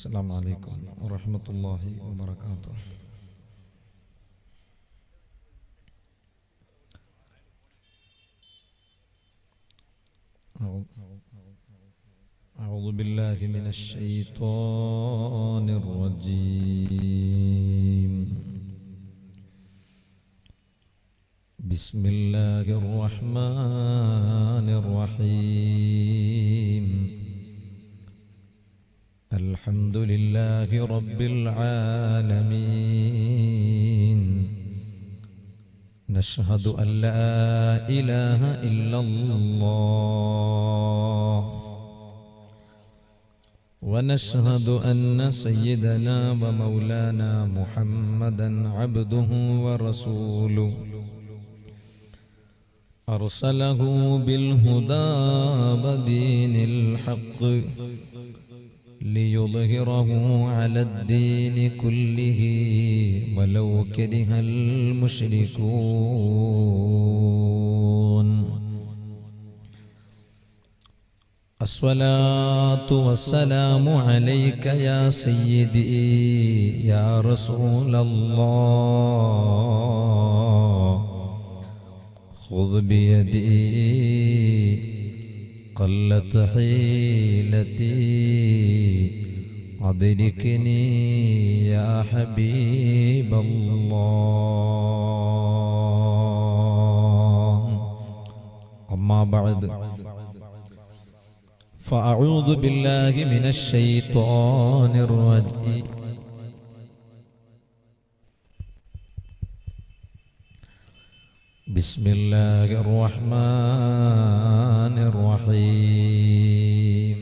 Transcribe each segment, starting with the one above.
السلام عليكم ورحمة الله وبركاته أعوذ بالله من الشيطان الرجيم بسم الله الرحمن الرحيم الحمد لله رب العالمين نشهد أن لا إله إلا الله ونشهد أن سيدنا ومولانا محمدا عبده ورسوله أرسله بالهدى ودين الحق ليظهره على الدين كله ولو كره المشركون الصلاة والسلام عليك يا سيدي يا رسول الله خذ بيدي قلت حيلتي أدركني يا حبيب الله أما بعد فأعوذ بالله من الشيطان الرجيم بسم الله الرحمن الرحيم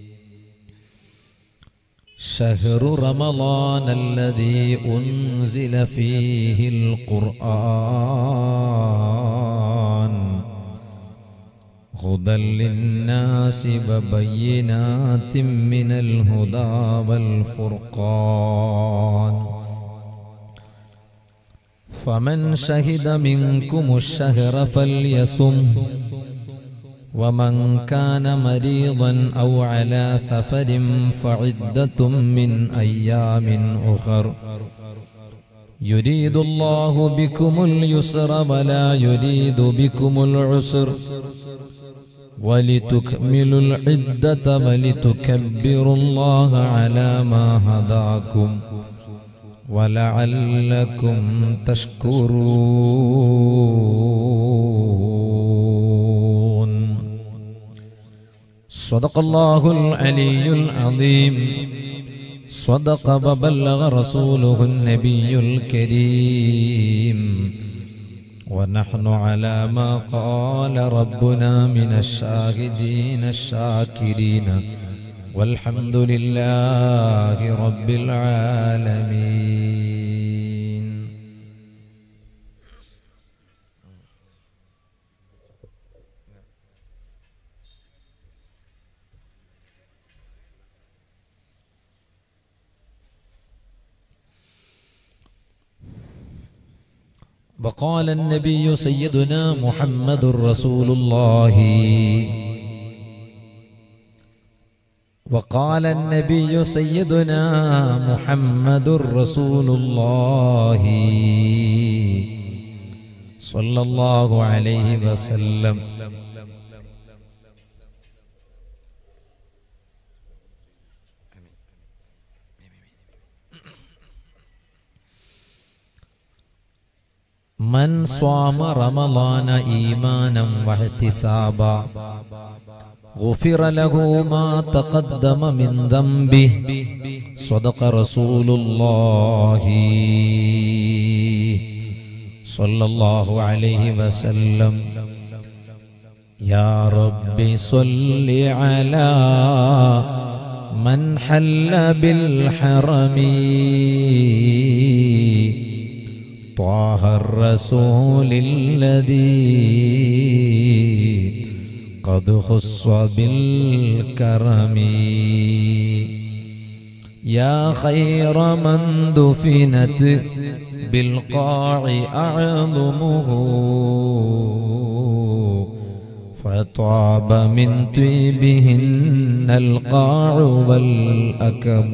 شهر رمضان الذي أنزل فيه القرآن هدى للناس وبينات من الهدى والفرقان فمن شهد منكم الشهر فليصم ومن كان مريضا او على سفر فعده من ايام اخر يريد الله بكم اليسر ولا يريد بكم العسر ولتكملوا العده ولتكبروا الله على ما هداكم ولعلكم تشكرون صدق الله العلي العظيم صدق وبلغ رسوله النبي الكريم ونحن على ما قال ربنا من الشاهدين الشاكرين والحمد لله رب العالمين وقال النبي سيدنا محمد رسول الله وقال النبي سيدنا محمد رسول الله صلى الله عليه وسلم من صام رمضان ايمانا واحتسابا غفر له ما تقدم من ذنبه صدق رسول الله صلى الله عليه وسلم يا رب صل على من حل بالحرم طه الرسول الذي قد خص بالكرم يا خير من دفنت بالقاع أعظمه فطاب من طيبهن القاع والأكم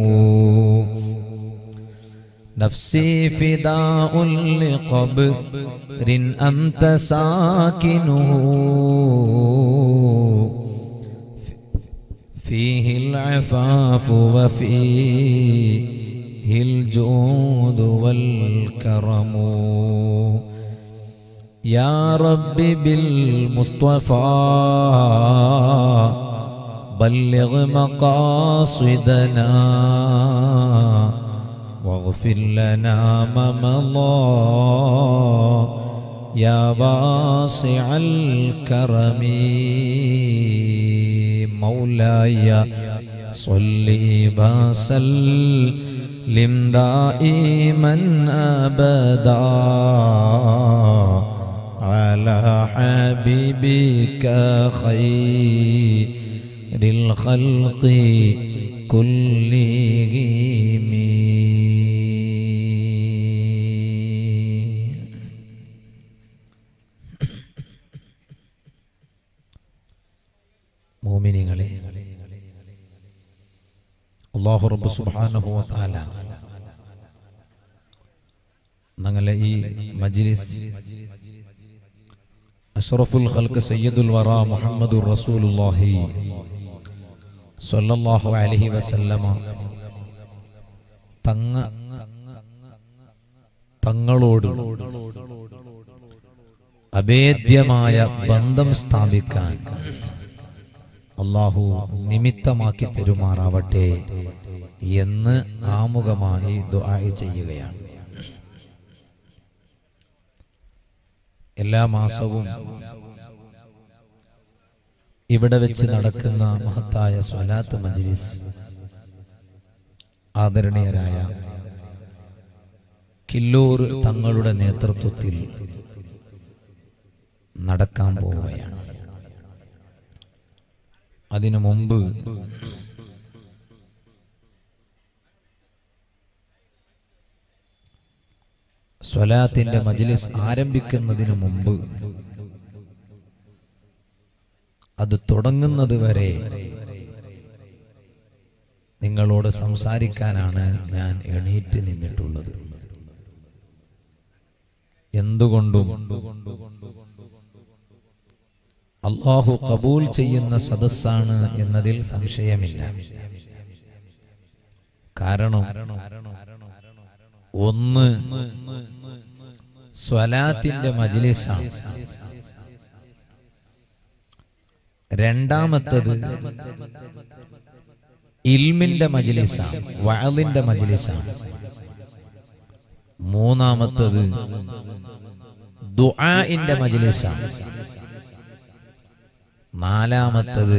نفسي فداء لقبر أنت ساكنه فيه العفاف وفيه الجود والكرم يا رب بالمصطفى بلغ مقاصدنا واغفر لنا ما مضى يا واسع الكرم مولاي صل وسلم دائما ابدا على حبيبك خير الخلق كلهم മോമിനികളെ അള്ളാഹു റബ്ബ് സുബ്ഹാനഹു വ തആല ഞങ്ങളെ ഈ മജ്ലിസ് അഷ്റഫുൽ ഖൽഖ് സയ്യിദുൽ വറ മുഹമ്മദുർ റസൂലുള്ളാഹി സ്വല്ലല്ലാഹു അലൈഹി വസല്ലമ തങ്ങ തങ്ങളോട് അഭേദ്യമായ ബന്ധം സ്ഥാപിക്കാൻ അള്ളാഹു നിമിത്തമാക്കി തരുമാറാവട്ടെ എന്ന് ആമുഖമായി ദുആ ചെയ്യുകയാണ് എല്ലാ മാസവും ഇവിടെ വെച്ച് നടക്കുന്ന മഹത്തായ സ്വലാത്ത് മജ്ലിസ് ആദരണീയരായ കില്ലൂർ തങ്ങളുടെ നേതൃത്വത്തിൽ നടക്കാൻ പോവുകയാണ് അതിനു മുമ്പ് സ്വലാത്തിന്റെ മജ്ലിസ് ആരംഭിക്കുന്നതിന് മുമ്പ് അത് തുടങ്ങുന്നത് വരെ നിങ്ങളോട് സംസാരിക്കാനാണ് ഞാൻ എണീറ്റ് നിന്നിട്ടുള്ളത് എന്തുകൊണ്ടും അള്ളാഹു കബൂൽ ചെയ്യുന്ന സദസ്സാണ് എന്നതിൽ സംശയമില്ല കാരണം ഒന്ന് സ്വലാത്തിന്റെ മജ്ലിസാണ് രണ്ടാമത്തത് ഇൽമിന്റെ മജ്ലിസാണ് വഅലിന്റെ മജ്ലിസാണ് മൂന്നാമത്തത് ദുആഇന്റെ മജ്ലിസാണ് നാലാമത്തത്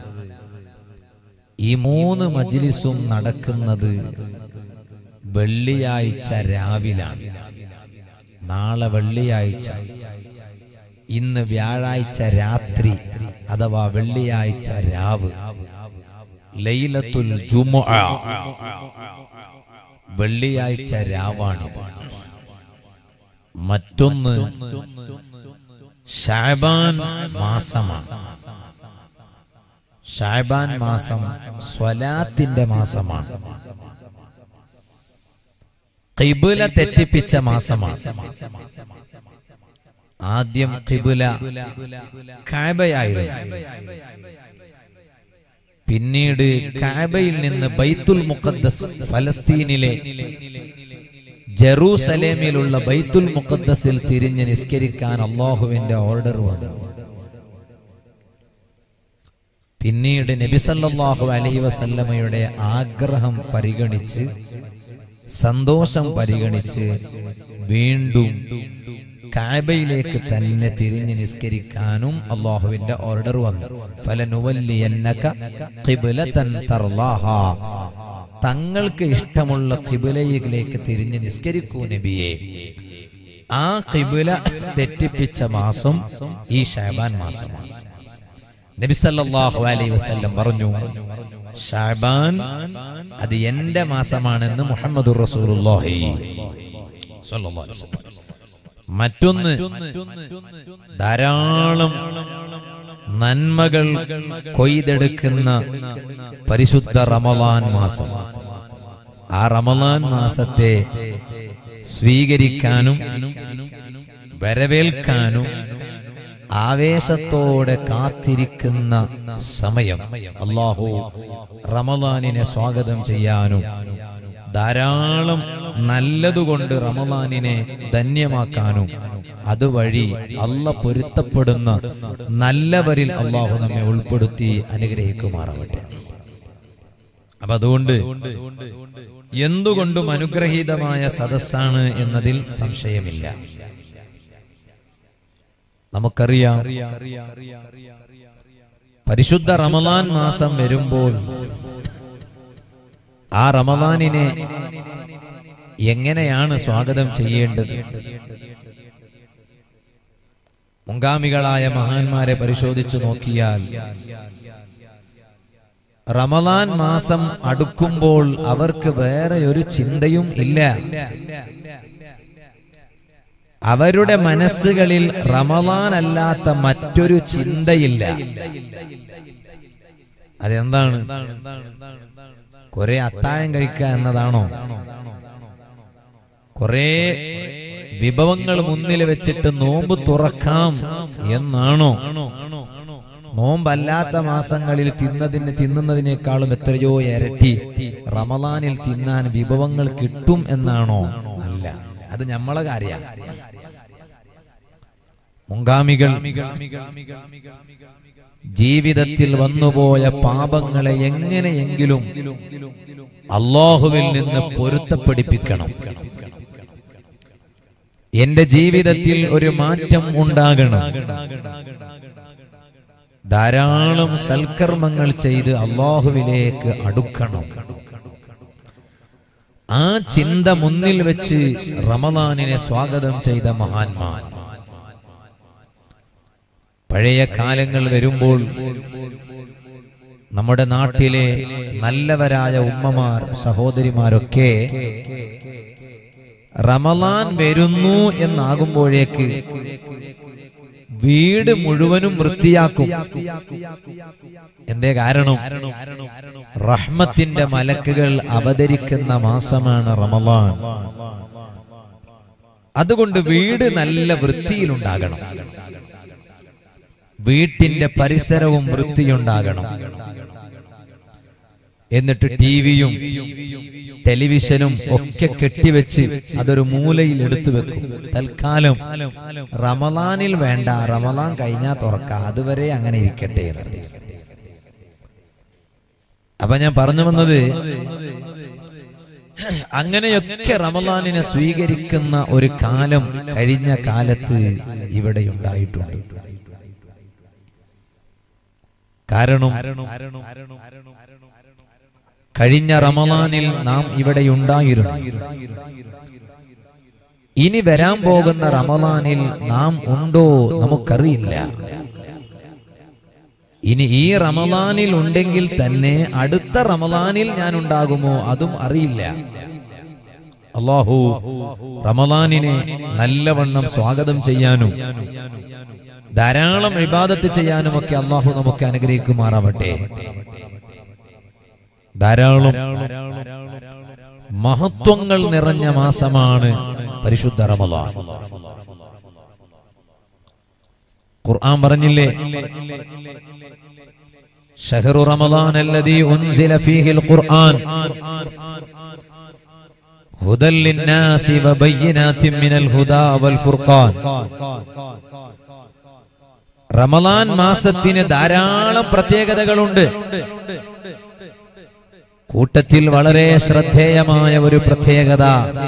ഈ മൂന്ന് മജ്ലിസും നടക്കുന്നത് വെള്ളിയാഴ്ച രാവിലാണ് നാളെ വെള്ളിയാഴ്ച ഇന്ന് വ്യാഴാഴ്ച രാത്രി അഥവാ വെള്ളിയാഴ്ച രാവ് ലൈലത്തുൽ ജുമുഅ വെള്ളിയാഴ്ച രാവാണിത് മറ്റൊന്ന് ഷാബാൻ മാസമാണ് ഷാബാൻ മാസം സ്വലാത്തിന്റെ മാസമാണ് കിബുല തെറ്റിപ്പിച്ച മാസമാണ് ആദ്യം കിബുല കാബയായിരുന്നു പിന്നീട് കാബയിൽ നിന്ന് ബൈത്തുൽ മുഖദ്ദസ് ഫലസ്തീനിലെ ജറൂസലേമിലുള്ള ബൈത്തുൽ മുഖദ്ദസിൽ തിരിഞ്ഞ് നിസ്കരിക്കാൻ അള്ളാഹുവിന്റെ ഓർഡർ വന്നു പിന്നീട് നബിസല്ലാഹു അലൈ വസല്ലമയുടെ ആഗ്രഹം പരിഗണിച്ച് സന്തോഷം പരിഗണിച്ച് വീണ്ടും കാബയിലേക്ക് തന്നെ തിരിഞ്ഞ് നിസ്കരിക്കാനും അള്ളാഹുവിന്റെ ഓർഡർ വന്നു ഫലനുവല്ലിയന്നക ഖിബ്ലതൻ തർലാഹാ തങ്ങൾക്ക് ഇഷ്ടമുള്ള ഖിബുലയിലേക്ക് തിരിഞ്ഞ് നിസ്കരിക്കൂ നബിയെ ആ ഖിബുല തെറ്റിപ്പിച്ച മാസം ഈ ഷാബാൻ മാസമാണ് നബി സല്ലല്ലാഹു അലൈഹി വസല്ലം പറഞ്ഞു ഷാബാൻ അത് എന്റെ മാസമാണെന്ന് മുഹമ്മദ് റസൂലുള്ളാഹി സ്വല്ലല്ലാഹു അലൈഹി വസല്ലം മറ്റൊന്ന് ധാരാളം നന്മകൾ കൊയ്തെടുക്കുന്ന പരിശുദ്ധ റമലാൻ മാസം ആ റമലാൻ മാസത്തെ സ്വീകരിക്കാനും വരവേൽക്കാനും ആവേശത്തോടെ കാത്തിരിക്കുന്ന സമയം അള്ളാഹു റമലാനിനെ സ്വാഗതം ചെയ്യാനും ധാരാളം നല്ലതുകൊണ്ട് റമലാനിനെ ധന്യമാക്കാനും അതുവഴി അല്ല പൊരുത്തപ്പെടുന്ന നല്ലവരിൽ അള്ളാഹു നമ്മെ ഉൾപ്പെടുത്തി അനുഗ്രഹിക്കുമാറാവട്ടെ അപ്പൊ അതുകൊണ്ട് എന്തുകൊണ്ടും അനുഗ്രഹീതമായ സദസ്സാണ് എന്നതിൽ സംശയമില്ല നമുക്കറിയാം പരിശുദ്ധ റമലാൻ മാസം വരുമ്പോൾ ആ റമലാനിനെ എങ്ങനെയാണ് സ്വാഗതം ചെയ്യേണ്ടത് മുങ്കാമികളായ മഹാന്മാരെ പരിശോധിച്ചു നോക്കിയാൽ റമലാൻ മാസം അടുക്കുമ്പോൾ അവർക്ക് വേറെ ഒരു ചിന്തയും ഇല്ല അവരുടെ മനസ്സുകളിൽ റമലാൻ അല്ലാത്ത മറ്റൊരു ചിന്തയില്ല അതെന്താണ് കുറെ അത്താഴം കഴിക്കുക എന്നതാണോ കുറെ വിഭവങ്ങൾ മുന്നിൽ വെച്ചിട്ട് നോമ്പ് തുറക്കാം എന്നാണോ നോമ്പല്ലാത്ത മാസങ്ങളിൽ തിന്നതിന് തിന്നുന്നതിനേക്കാളും എത്രയോ ഇരട്ടി റമലാനിൽ തിന്നാൻ വിഭവങ്ങൾ കിട്ടും എന്നാണോ അല്ല അത് നമ്മളെ കാര്യ മുങ്കാമികൾ ജീവിതത്തിൽ വന്നുപോയ പാപങ്ങളെ എങ്ങനെയെങ്കിലും അള്ളാഹുവിൽ നിന്ന് പൊരുത്തപ്പെടിപ്പിക്കണം എന്റെ ജീവിതത്തിൽ ഒരു മാറ്റം ഉണ്ടാകണം ധാരാളം സൽക്കർമ്മങ്ങൾ ചെയ്ത് അള്ളാഹുവിലേക്ക് അടുക്കണം ആ ചിന്ത മുന്നിൽ വെച്ച് റമദാനിനെ സ്വാഗതം ചെയ്ത മഹാന്മാർ പഴയ കാലങ്ങൾ വരുമ്പോൾ നമ്മുടെ നാട്ടിലെ നല്ലവരായ ഉമ്മമാർ സഹോദരിമാരൊക്കെ റമലാൻ വരുന്നു എന്നാകുമ്പോഴേക്ക് വീട് മുഴുവനും വൃത്തിയാക്കും എന്തേ കാരണം റഹ്മത്തിന്റെ മലക്കുകൾ അവതരിക്കുന്ന മാസമാണ് റമലാൻ അതുകൊണ്ട് വീട് നല്ല വൃത്തിയിലുണ്ടാകണം വീട്ടിന്റെ പരിസരവും വൃത്തിയുണ്ടാകണം എന്നിട്ട് ടിവിയും ടെലിവിഷനും ഒക്കെ കെട്ടിവെച്ച് അതൊരു മൂലയിൽ എടുത്തു വെക്കും തൽക്കാലം റമലാനിൽ വേണ്ട റമലാൻ കഴിഞ്ഞാ തുറക്ക അതുവരെ അങ്ങനെ ഇരിക്കട്ടെ എന്ന് പറഞ്ഞു. അപ്പൊ ഞാൻ പറഞ്ഞു വന്നത് അങ്ങനെയൊക്കെ റമലാനിനെ സ്വീകരിക്കുന്ന ഒരു കാലം കഴിഞ്ഞ കാലത്ത് ഇവിടെ ഉണ്ടായിട്ടുണ്ട് കാരണം കഴിഞ്ഞ റമലാനിൽ നാം ഇവിടെ ഉണ്ടായിരുന്നു ഇനി വരാൻ പോകുന്ന റമലാനിൽ നാം ഉണ്ടോ നമുക്കറിയില്ല ഇനി ഈ റമലാനിൽ ഉണ്ടെങ്കിൽ തന്നെ അടുത്ത റമലാനിൽ ഞാൻ ഉണ്ടാകുമോ അതും അറിയില്ല അള്ളാഹു റമലാനിനെ നല്ലവണ്ണം സ്വാഗതം ചെയ്യാനും ധാരാളം ഇബാദത്ത് ചെയ്യാനും ഒക്കെ അള്ളാഹു നമുക്ക് അനുഗ്രഹിക്കുമാറാവട്ടെ ധാരാളം മഹത്വങ്ങൾ നിറഞ്ഞ മാസമാണ് പരിശുദ്ധ റമലാൻ ഖുർആൻ പറഞ്ഞില്ലേ ഷഹറു റമളാൻ الذي أنزل فيه القرآن هدى للناس وبينات من الهدى والفرقان റമലാൻ മാസത്തിന് ധാരാളം പ്രത്യേകതകളുണ്ട് കൂട്ടത്തിൽ വളരെ ശ്രദ്ധേയമായ ഒരു പ്രത്യേകത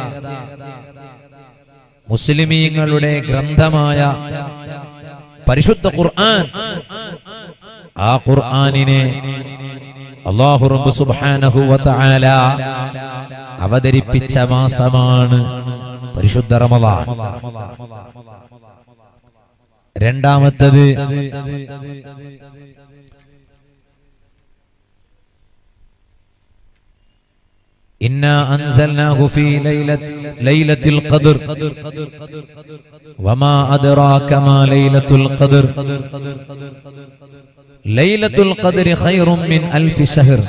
മുസ്ലിമീങ്ങളുടെ ഗ്രന്ഥമായ പരിശുദ്ധ ഖുർആൻ ആ ഖുർആനിനെ അള്ളാഹു റബ്ബ് സുബ്ഹാനഹു വ തആല അവതരിപ്പിച്ച മാസമാണ് പരിശുദ്ധ റമദാൻ രണ്ടാമത്തത് إنا أنزلناه في ليلة ليلة القدر وما أدراك ما ليلة القدر ليلة القدر خير من ألف شهر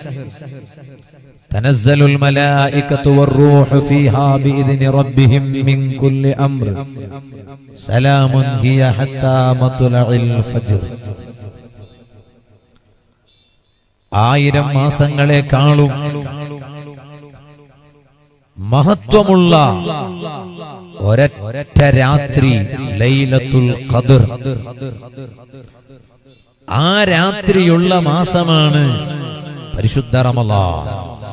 تنزل الملائكة والروح فيها بإذن ربهم من كل أمر سلام هي حتى مطلع الفجر ആയിരം മാസങ്ങളെക്കാളും മഹത്വമുള്ള ഒരൊറ്റ രാത്രി ലൈലത്തുൽ ഖദർ ആ രാത്രിയുള്ള മാസമാണ് പരിശുദ്ധ റമളാൻ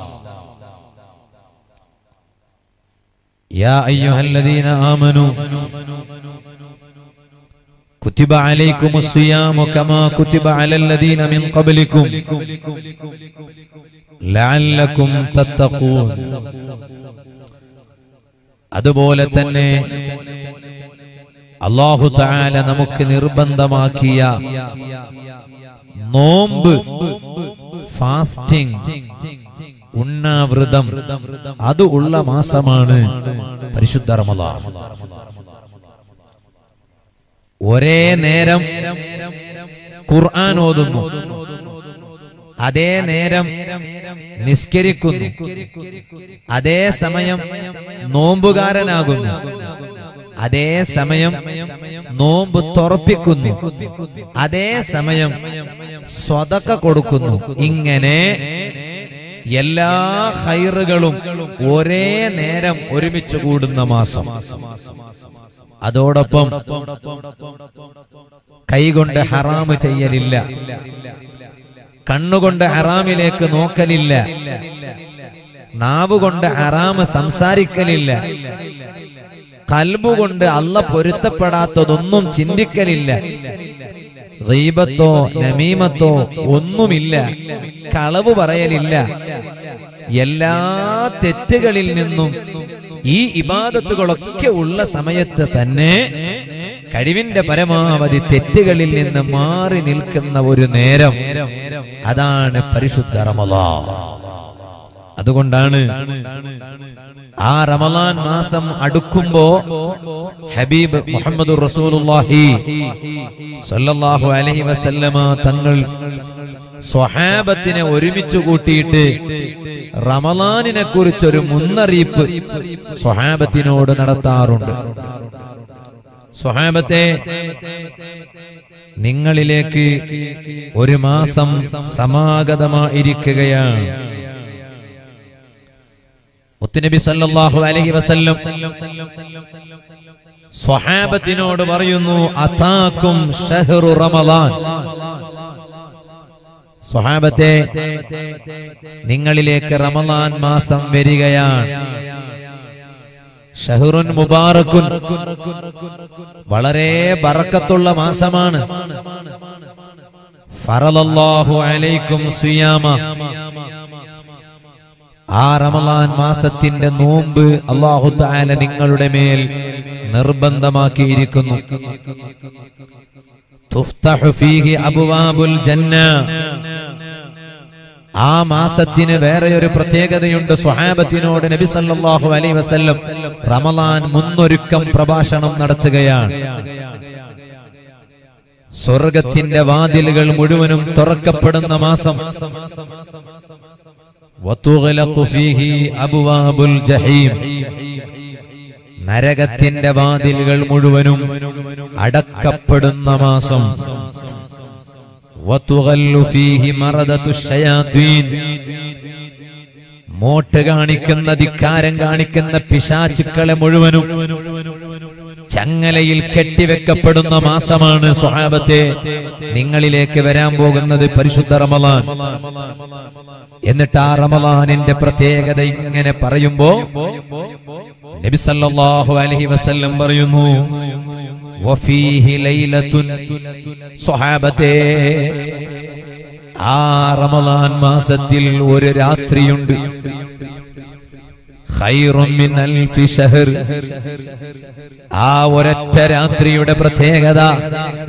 يا أيها الذين آمنوا كتب عليكم الصيام كما كتب على الذين من قبلكم لعلكم تتقون അതുപോലെ തന്നെ അള്ളാഹു താല നമുക്ക് നിർബന്ധമാക്കിയ നോമ്പ് ഫാസ്റ്റിംഗ് ഉണ്ണാവൃതം അത് ഉള്ള മാസമാണ് പരിശുദ്ധ റമദാൻ ഒരേ നേരം ഖുർആൻ ഓതുന്നു അതേ നേരം നിസ്കരിക്കുന്നു അതേ സമയം നോമ്പുകാരനാകുന്നു അതേ സമയം നോമ്പ് തുറപ്പിക്കുന്നു അതേ സമയം സ്വതക്ക കൊടുക്കുന്നു ഇങ്ങനെ എല്ലാ ഹൈറുകളും ഒരേ നേരം ഒരുമിച്ച് കൂടുന്ന മാസം അതോടൊപ്പം കൈകൊണ്ട് ഹറാമ് ചെയ്യലില്ല കണ്ണുകൊണ്ട് ഹറാമിലേക്ക് നോക്കലില്ല നാവുകൊണ്ട് ഹറാമ് സംസാരിക്കലില്ല കൽബുകൊണ്ട് അല്ല പൊരുത്തപ്പെടാത്തതൊന്നും ചിന്തിക്കലില്ല ഗീബത്തോ നമീമത്തോ ഒന്നുമില്ല കളവ് പറയലില്ല എല്ലാ തെറ്റുകളിൽ നിന്നും ഈ ഇബാദത്തുകളൊക്കെ ഉള്ള സമയത്ത് തന്നെ കഴിവിന്റെ പരമാവധി തെറ്റുകളിൽ നിന്ന് മാറി നിൽക്കുന്ന ഒരു നേരം അതാണ് പരിശുദ്ധ റമളാൻ അതുകൊണ്ടാണ് ആ റമളാൻ മാസം അടുക്കുമ്പോ ഹബീബ് മുഹമ്മദ് റസൂലുള്ളാഹി സല്ലല്ലാഹു അലൈഹി വസല്ലമ തങ്ങൾ സ്വഹാബത്തിനെ ഒരുമിച്ച് കൂട്ടിയിട്ട് റമളാനിനെ കുറിച്ചൊരു മുന്നറിയിപ്പ് സ്വഹാബത്തിനോട് നടത്താറുണ്ട് സ്വഹാബത്തെ നിങ്ങളിലേക്ക് ഒരു മാസം സമാഗതമായിരിക്കുകയാണ് മുത്തുനബി സല്ലല്ലാഹു അലൈഹി വസല്ലം സ്വഹാബത്തിനോട് പറയുന്നു അതാക്കും ഷഹ്റു റമളാൻ സ്വഹാബത്തെ നിങ്ങളിലേക്ക് റമളാൻ മാസം വരികയാണ് ഷഹറുൻ മുബാറക്കുൻ വളരെ ബറക്കത്തുള്ള മാസമാണ് ഫറലല്ലാഹു അലൈക്കും സുയാമ ആ റമളാൻ മാസത്തിന്റെ നോമ്പ് അള്ളാഹു താല നിങ്ങളുടെ മേൽ നിർബന്ധമാക്കിയിരിക്കുന്നു തുഫ്തഹു ഫീഹി അബ്വാബുൽ ജന്ന ആ മാസത്തിന് വേറെ ഒരു പ്രത്യേകതയുണ്ട് സ്വഹാബത്തിനോട് നബി സല്ലല്ലാഹു അലൈഹി വസല്ലം റമളാൻ മുന്നൊരുക്കം പ്രഭാഷണം നടത്തുകയാണ് സ്വർഗത്തിന്റെ വാതിലുകൾ മുഴുവനും തുറക്കപ്പെടുന്ന മാസം വതുഗ്ലഖു ഫീഹി അബ്വാബുൽ ജഹീം നരകത്തിന്റെ വാതിലുകൾ മുഴുവനും അടക്കപ്പെടുന്ന മാസം വതുഗല്ലു ഫീഹി മറദതു ശയാത്വീൻ മോട്ട് കാണിക്കുന്ന ധിക്കാരം കാണിക്കുന്ന പിശാചുക്കളെ മുഴുവനും ചങ്ങലയിൽ കെട്ടിവെക്കപ്പെടുന്ന മാസമാണ് സ്വഹാബത്തെ നിങ്ങളിലേക്ക് വരാൻ പോകുന്നത് പരിശുദ്ധ റമലാൻ എന്നിട്ട് ആ റമലാനിന്റെ പ്രത്യേകത ഇങ്ങനെ പറയുമ്പോ നബി സല്ലല്ലാഹു അലൈഹി വസല്ലം പറയുന്നു വഫീഹി ലൈലത്തുൻ സ്വഹാബത്തെ ആ റമലാൻ മാസത്തിൽ ഒരു രാത്രിയുണ്ട് ഖൈറും മിൻ അൽഫി ഷഹർ ആ ഒരൊറ്റ രാത്രിയുടെ പ്രത്യേകത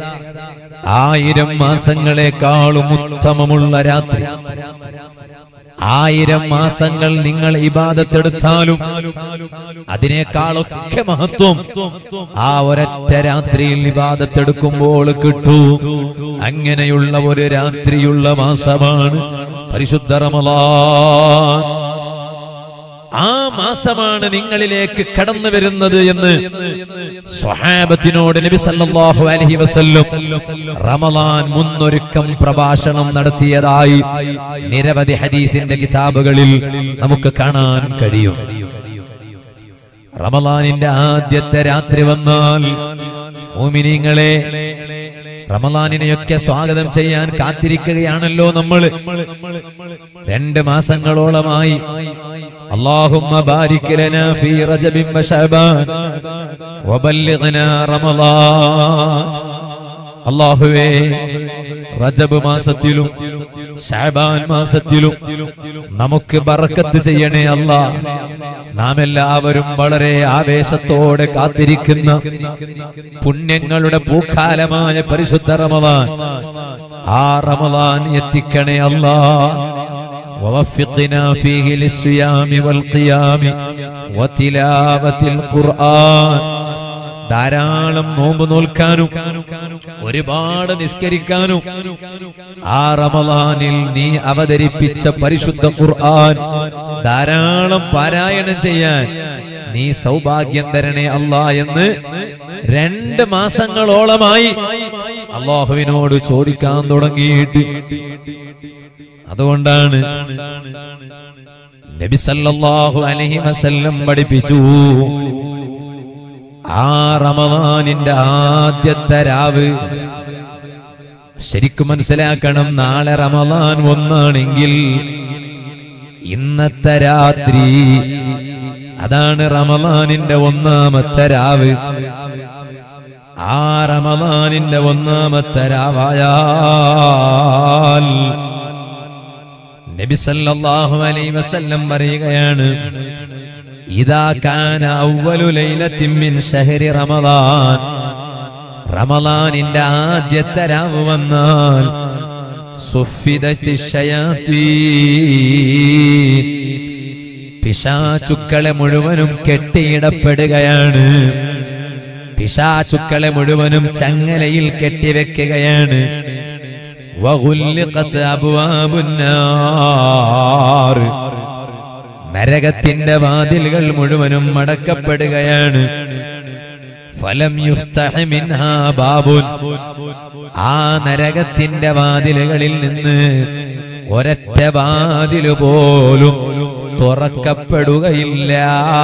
ആയിരം മാസങ്ങളെക്കാളും ഉത്തമമുള്ള രാത്രി ആയിരം മാസങ്ങൾ നിങ്ങൾ ഇബാദത്തെടുത്താലും അതിനേക്കാളൊക്കെ മഹത്വം ആ ഒരൊറ്റ രാത്രിയിൽ ഇബാദത്തെടുക്കുമ്പോൾ കിട്ടൂ അങ്ങനെയുള്ള ഒരു രാത്രിയുള്ള മാസമാണ് പരിശുദ്ധ റമളാൻ ആ മാസമാണ് നിങ്ങളിലേക്ക് കടന്നു വരുന്നത് എന്ന് സ്വഹാബത്തിനോട് നബി സല്ലല്ലാഹു അലൈഹി വസല്ലം റമളാൻ മുന്നൊരുക്കം പ്രഭാഷണം നടത്തിയതായി നിരവധി ഹദീസിന്റെ കിതാബുകളിൽ നമുക്ക് കാണാൻ കഴിയും റമളാനിന്റെ ആദ്യത്തെ രാത്രി വന്നാൽ മോമിനിങ്ങളെ റമളാനിനെയൊക്കെ സ്വാഗതം ചെയ്യാൻ കാത്തിരിക്കുകയാണല്ലോ നമ്മൾ രണ്ട് മാസങ്ങളോളമായി اللهم بارك لنا في رجب وشعبان وبلغنا رمضان അള്ളാഹുവേ റജബ് മാസത്തിലും ഷാബാൻ മാസത്തിലും നമുക്ക് ബറക്കത്ത് ചെയ്യണേ അല്ലാ നാം എല്ലാവരും വളരെ ആവേശത്തോടെ കാത്തിരിക്കുന്ന പുണ്യങ്ങളുടെ പൂക്കാലമായ പരിശുദ്ധ റമദാൻ ആ റമദാൻ എത്തിക്കണേ അല്ലാ ووفقنا فيه للصيام والقيام وتلاوة القرآن ധാരാളം നോമ്പ് നോൽക്കാനും ഒരുപാട് നിസ്കരിക്കാനും ആ റമദാനിൽ നീ അവതരിപ്പിച്ച പരിശുദ്ധ ഖുർആൻ ധാരാളം പാരായണം ചെയ്യാൻ നീ സൗഭാഗ്യം തരണേ അല്ലാ എന്ന് രണ്ട് മാസങ്ങളോളമായി അള്ളാഹുവിനോട് ചോദിക്കാൻ തുടങ്ങിയിട്ട് അതുകൊണ്ടാണ് നബി സല്ലല്ലാഹു അലൈഹി വസല്ലം പഠിപ്പിച്ചു ആ റമദാനിന്റെ ആദ്യത്തെ രാവ് ശരിക്കും മനസ്സിലാക്കണം നാളെ റമദാൻ ഒന്നാണെങ്കിൽ ഇന്നത്തെ രാത്രി അതാണ് റമദാനിന്റെ ഒന്നാമത്തെ രാവ് ആ റമദാനിന്റെ ഒന്നാമത്തെ രാവായാൽ നബി സല്ലല്ലാഹു അലൈഹി വസല്ലം പറയുകയാണ് ഇദാ കാന അവ്വലു ലൈലത്തിൻ മിൻ ശഹരി റമദാൻ റമദാനിന്റെ ആദ്യത്തെ രാവ് വന്നാൽ സുഫിദത്തി ശയാത്തീൻ പിശാചുക്കളെ മുഴുവനും കെട്ടിയിടപ്പെടുകയാണ് പിശാചുക്കളെ മുഴുവനും ചങ്ങലയിൽ കെട്ടിവെക്കുകയാണ് വഗുല്ലിഖത് അബ്വാബുന്നാർ നരകത്തിന്റെ വാതിലുകൾ മുഴുവനും അടക്കപ്പെടുകയാണ് ഫലം യുഫ്തഹ മിൻഹാ ബാബുൻ ആ നരകത്തിന്റെ വാതിലുകളിൽ നിന്ന് ഒരൊറ്റ വാതില് പോലും തുറക്കപ്പെടുകയില്ല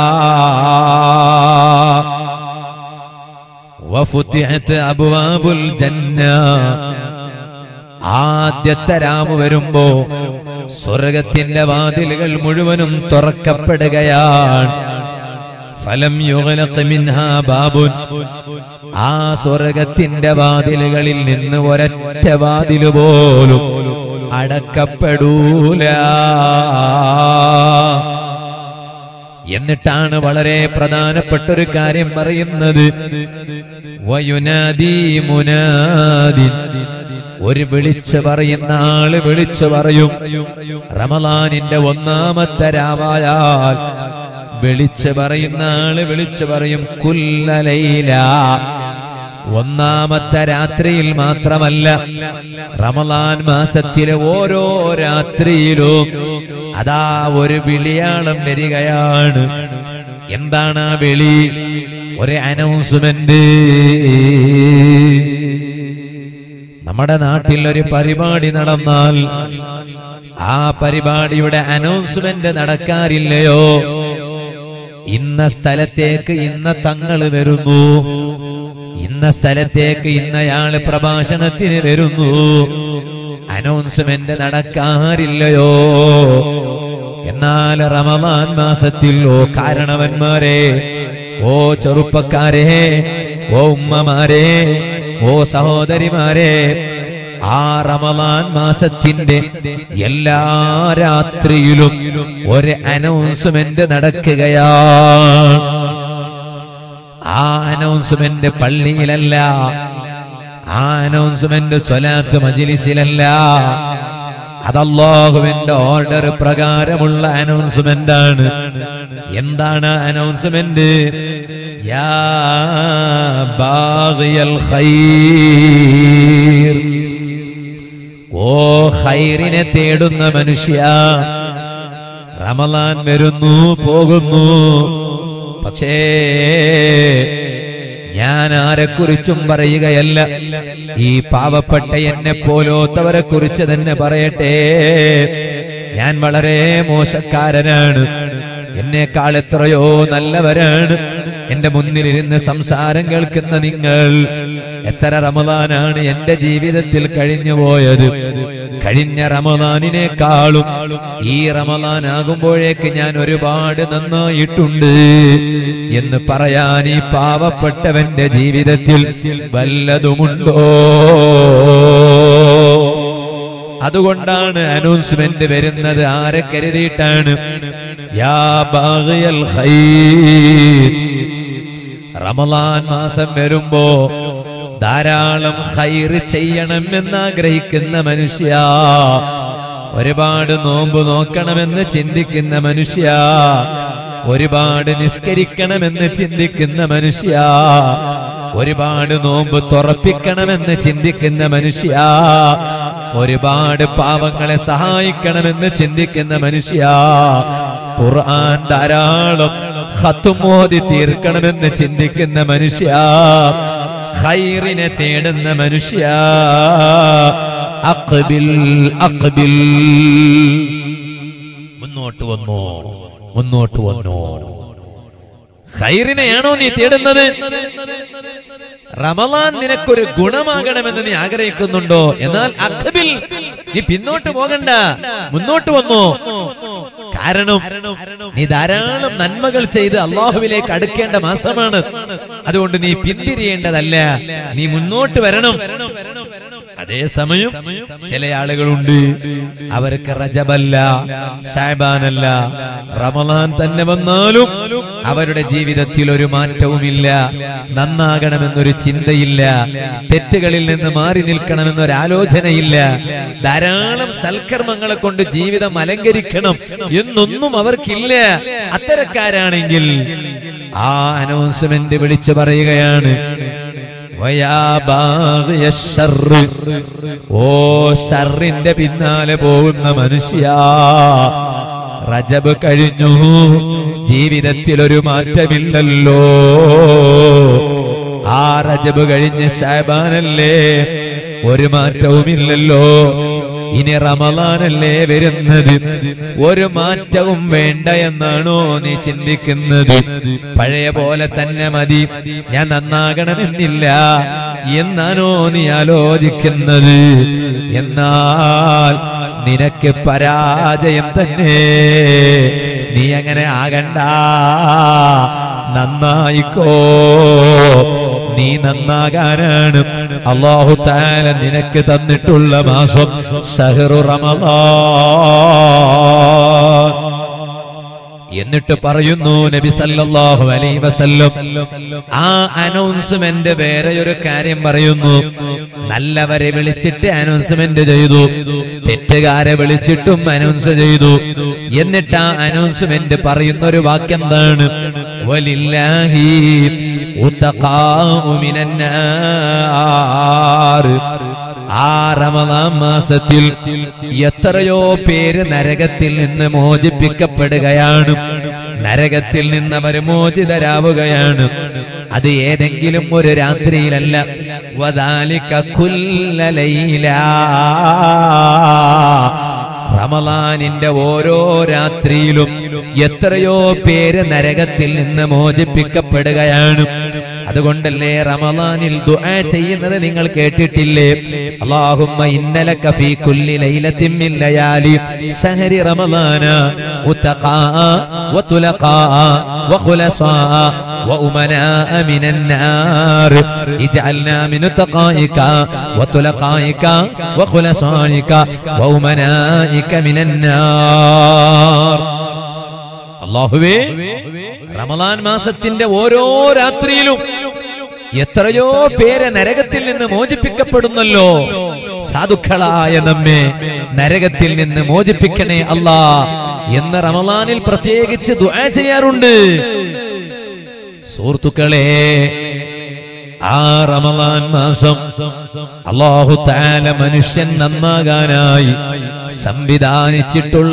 വഫുത്തിഹത്ത് അബ്വാബുൽ ജന്ന ആദ്യത്തെ രാമു വരുമ്പോ സ്വർഗത്തിന്റെ വാതിലുകൾ മുഴുവനും തുറക്കപ്പെടുകയാണ് ഫലം യുഗ്ലഖ് മിൻഹാ ബാബുൻ ആ സ്വർഗത്തിന്റെ വാതിലുകളിൽ നിന്ന് ഒരൊറ്റ വാതില് പോലും അടക്കപ്പെടൂല എന്നിട്ടാണ് വളരെ പ്രധാനപ്പെട്ട ഒരു കാര്യം പറയുന്നത് വയുനാദി മുനാദിൻ ഒരു വിളിച്ചു പറയുന്ന ആള് വിളിച്ചു പറയും റമലാനിന്റെ ഒന്നാമത്തെ രാവായാൽ വിളിച്ചു പറയുന്ന ആള് വിളിച്ചു പറയും കുല്ലലൈല ഒന്നാമത്തെ രാത്രിയിൽ മാത്രമല്ല റമലാൻ മാസത്തിലെ ഓരോ രാത്രിയിലും അതാ ഒരു വിളിയാളം വരികയാണ് എന്താണ് ആ വിളി ഒരു അനൗൺസ്മെന്റ് നമ്മുടെ നാട്ടിൽ ഒരു പരിപാടി നടന്നാൽ ആ പരിപാടിയുടെ അനൗൺസ്മെന്റ് നടക്കാറില്ലയോ ഇന്ന സ്ഥലത്തേക്ക് ഇന്ന തങ്ങള് വരുന്നു ഇന്ന സ്ഥലത്തേക്ക് ഇന്നയാള് പ്രഭാഷണത്തിന് വരുന്നു അനൗൺസ്മെന്റ് നടക്കാറില്ലയോ എന്നാൽ റമദാൻ മാസത്തിൽ ഓ കാരണവന്മാരെ ഓ ചെറുപ്പക്കാരെ ഓ ഉമ്മമാരെ ഓ സഹോദരിമാരെ ആ റമദാൻ മാസത്തിന്റെ എല്ലാ രാത്രിയിലും ഒരു അനൗൺസ്മെന്റ് നടക്കുകയാണ് ആ അനൗൺസ്മെന്റ് പള്ളിയിലല്ല ആ അനൗൺസ്മെന്റ് സ്വലാത്ത് മജിലിസിലല്ല അതല്ലാഹുവിന്റെ ഓർഡർ പ്രകാരമുള്ള അനൗൺസ്മെന്റ് ആണ് എന്താണ് അനൗൺസ്മെന്റ് യാ ബാഗിയൽ ഖൈർ ഓ ഖൈറിനെ തേടുന്ന മനുഷ്യ റമലാൻ വരുന്നു പോകുന്നു പക്ഷേ ഞാൻ ആരെക്കുറിച്ചും പറയുകയല്ല ഈ പാവപ്പെട്ട എന്നെ പോലോത്തവരെ കുറിച്ച് തന്നെ പറയട്ടെ ഞാൻ വളരെ മോശക്കാരനാണ് എന്നേക്കാൾ എത്രയോ നല്ലവരാണ് എന്റെ മുന്നിലിരുന്ന് സംസാരം കേൾക്കുന്ന നിങ്ങൾ എത്ര റമദാനാണ് എന്റെ ജീവിതത്തിൽ കഴിഞ്ഞു പോയത് കഴിഞ്ഞ റമദാനിനേക്കാളും ഈ റമദാൻ ആകുമ്പോഴേക്ക് ഞാൻ ഒരുപാട് നന്നായിട്ടുണ്ട് എന്ന് പറയാൻ ഈ പാവപ്പെട്ടവന്റെ ജീവിതത്തിൽ വല്ലതുമുണ്ടോ അതുകൊണ്ടാണ് അനൗൺസ്മെന്റ് വരുന്നത് ആരെ കരുതിയിട്ടാണ് യാ ബാഗിയൽ ഖൈർ റമലാൻ മാസം വരുമ്പോ ധാരാളം ഹൈർ ചെയ്യണം എന്നാഗ്രഹിക്കുന്ന മനുഷ്യ ഒരുപാട് നോമ്പ് നോക്കണമെന്ന് ചിന്തിക്കുന്ന മനുഷ്യ ഒരുപാട് നിസ്കരിക്കണമെന്ന് ചിന്തിക്കുന്ന മനുഷ്യ ഒരുപാട് നോമ്പ് തുറപ്പിക്കണമെന്ന് ചിന്തിക്കുന്ന മനുഷ്യ ഒരുപാട് പാവങ്ങളെ സഹായിക്കണമെന്ന് ചിന്തിക്കുന്ന മനുഷ്യ ഖുർആൻ ധാരാളം ഹത്തുമോദി തീർക്കണമെന്ന് ചിന്തിക്കുന്ന മനുഷ്യ ഖൈറിനെ തേടുന്ന മനുഷ്യ അഖ്ബിൽ അഖ്ബിൽ മുന്നോട്ട് വന്നോ മുന്നോട്ട് വന്നോ ഖൈറിനെയാണോ നീ തേടുന്നത് റമലാൻ നിനക്കൊരു ഗുണമാകണമെന്ന് നീ ആഗ്രഹിക്കുന്നുണ്ടോ എന്നാൽ അഖബിൽ നീ പിന്നോട്ട് പോകണ്ട മുന്നോട്ട് വന്നോ കാരണം നീ ധാരാളം നന്മകൾ ചെയ്ത് അള്ളാഹുവിലേക്ക് അടുക്കേണ്ട മാസമാണ് അതുകൊണ്ട് നീ പിന്തിരിയേണ്ടതല്ല നീ മുന്നോട്ട് വരണം അതേസമയം ചില ആളുകളുണ്ട് അവർക്ക് റജബല്ല ഷാബാനല്ല റമലാൻ തന്നെ വന്നാലും അവരുടെ ജീവിതത്തിൽ ഒരു മാറ്റവുമില്ല നന്നാകണമെന്നൊരു ചിന്തയില്ല തെറ്റുകളിൽ നിന്ന് മാറി നിൽക്കണമെന്നൊരു ആലോചനയില്ല ധാരാളം സൽക്കർമ്മങ്ങളെ കൊണ്ട് ജീവിതം അലങ്കരിക്കണം എന്നൊന്നും അവർക്കില്ല അത്തരക്കാരാണെങ്കിൽ ആ അനൗൺസ്മെന്റ് വിളിച്ചു പറയുകയാണ് വയാ ബാഗിയ ശർറ്. ഓ ഷറിന്റെ പിന്നാലെ പോകുന്ന മനുഷ്യ റജബ് കഴിഞ്ഞു ജീവിതത്തിൽ ഒരു മാറ്റമില്ലല്ലോ ആ റജബ് കഴിഞ്ഞ് ഷാബാനല്ലേ ഒരു മാറ്റവുമില്ലല്ലോ ഇനി റമലാനല്ലേ വരുന്നത് ഒരു മാറ്റവും വേണ്ട എന്നാണോ നീ ചിന്തിക്കുന്നത് പഴയ പോലെ തന്നെ മതി ഞാൻ നന്നാകണമെന്നില്ല എന്നാണോ നീ ആലോചിക്കുന്നത് എന്നാൽ നിനക്ക് പരാജയം തന്നെ നീ അങ്ങനെ ആകണ്ട നന്നായിക്കോ നീ നന്നാകാനാണ് അള്ളാഹു താല നിനക്ക് തന്നിട്ടുള്ള മാസം ഷഹറു റമളാൻ എന്നിട്ട് പറയുന്നു നബി സല്ലല്ലാഹു അലൈഹി വസല്ലം ആ അനൗൺസ്മെന്റ് വേറെ ഒരു കാര്യം പറയുന്നു നല്ലവരെ വിളിച്ചിട്ട് അനൗൺസ്മെന്റ് ചെയ്തു തെറ്റുകാരെ വിളിച്ചിട്ടും അനൗൺസ് ചെയ്തു എന്നിട്ട് ആ അനൗൺസ്മെന്റ് പറയുന്ന ഒരു വാക്യം എന്താണ് വലില്ലാഹി ഉത്തഖാഉ മിനന്നാർ ആ റമദാൻ മാസത്തിൽ എത്രയോ പേര് നരകത്തിൽ നിന്ന് മോചിപ്പിക്കപ്പെടുകയാണ് നരകത്തിൽ നിന്ന് അവർ മോചിതരാവുകയാണ് അത് ഏതെങ്കിലും ഒരു രാത്രിയിലല്ല വദാലിക കുല്ല ലൈല റമലാനിന്റെ ഓരോ രാത്രിയിലും എത്രയോ പേര് നരകത്തിൽ നിന്ന് മോചിപ്പിക്കപ്പെടുകയാണ് അതുകൊണ്ടല്ലേ റമലാനിൽ ദുആ ചെയ്യുന്നത് നിങ്ങൾ കേട്ടിട്ടില്ലേ അല്ലാഹുമ്മ ഇന്നലക ഫീ കുല്ലി ലൈലത്തിൻ മിൻ ലയാലി ശഹരി റമളാന ഉത്തഖാ വതുലഖാ വഖുലസാ وأمناء من النار اجعلنا من تقائك وتلقائك وخلصائك وأمنائك من النار അള്ളാഹുവേ റമലാൻ മാസത്തിന്റെ ഓരോ രാത്രിയിലും എത്രയോ പേരെ നരകത്തിൽ നിന്ന് മോചിപ്പിക്കപ്പെടുന്നല്ലോ സാധുക്കളായ നമ്മെ നരകത്തിൽ നിന്ന് മോചിപ്പിക്കണേ അല്ലാ എന്ന് റമദാനിൽ പ്രത്യേകിച്ച് ദുആ ചെയ്യാറുണ്ട് സുഹൃത്തുക്കളെ ആ റമദാൻ മാസം അള്ളാഹു താല മനുഷ്യൻ നന്നാകാനായി സംവിധാനിച്ചിട്ടുള്ള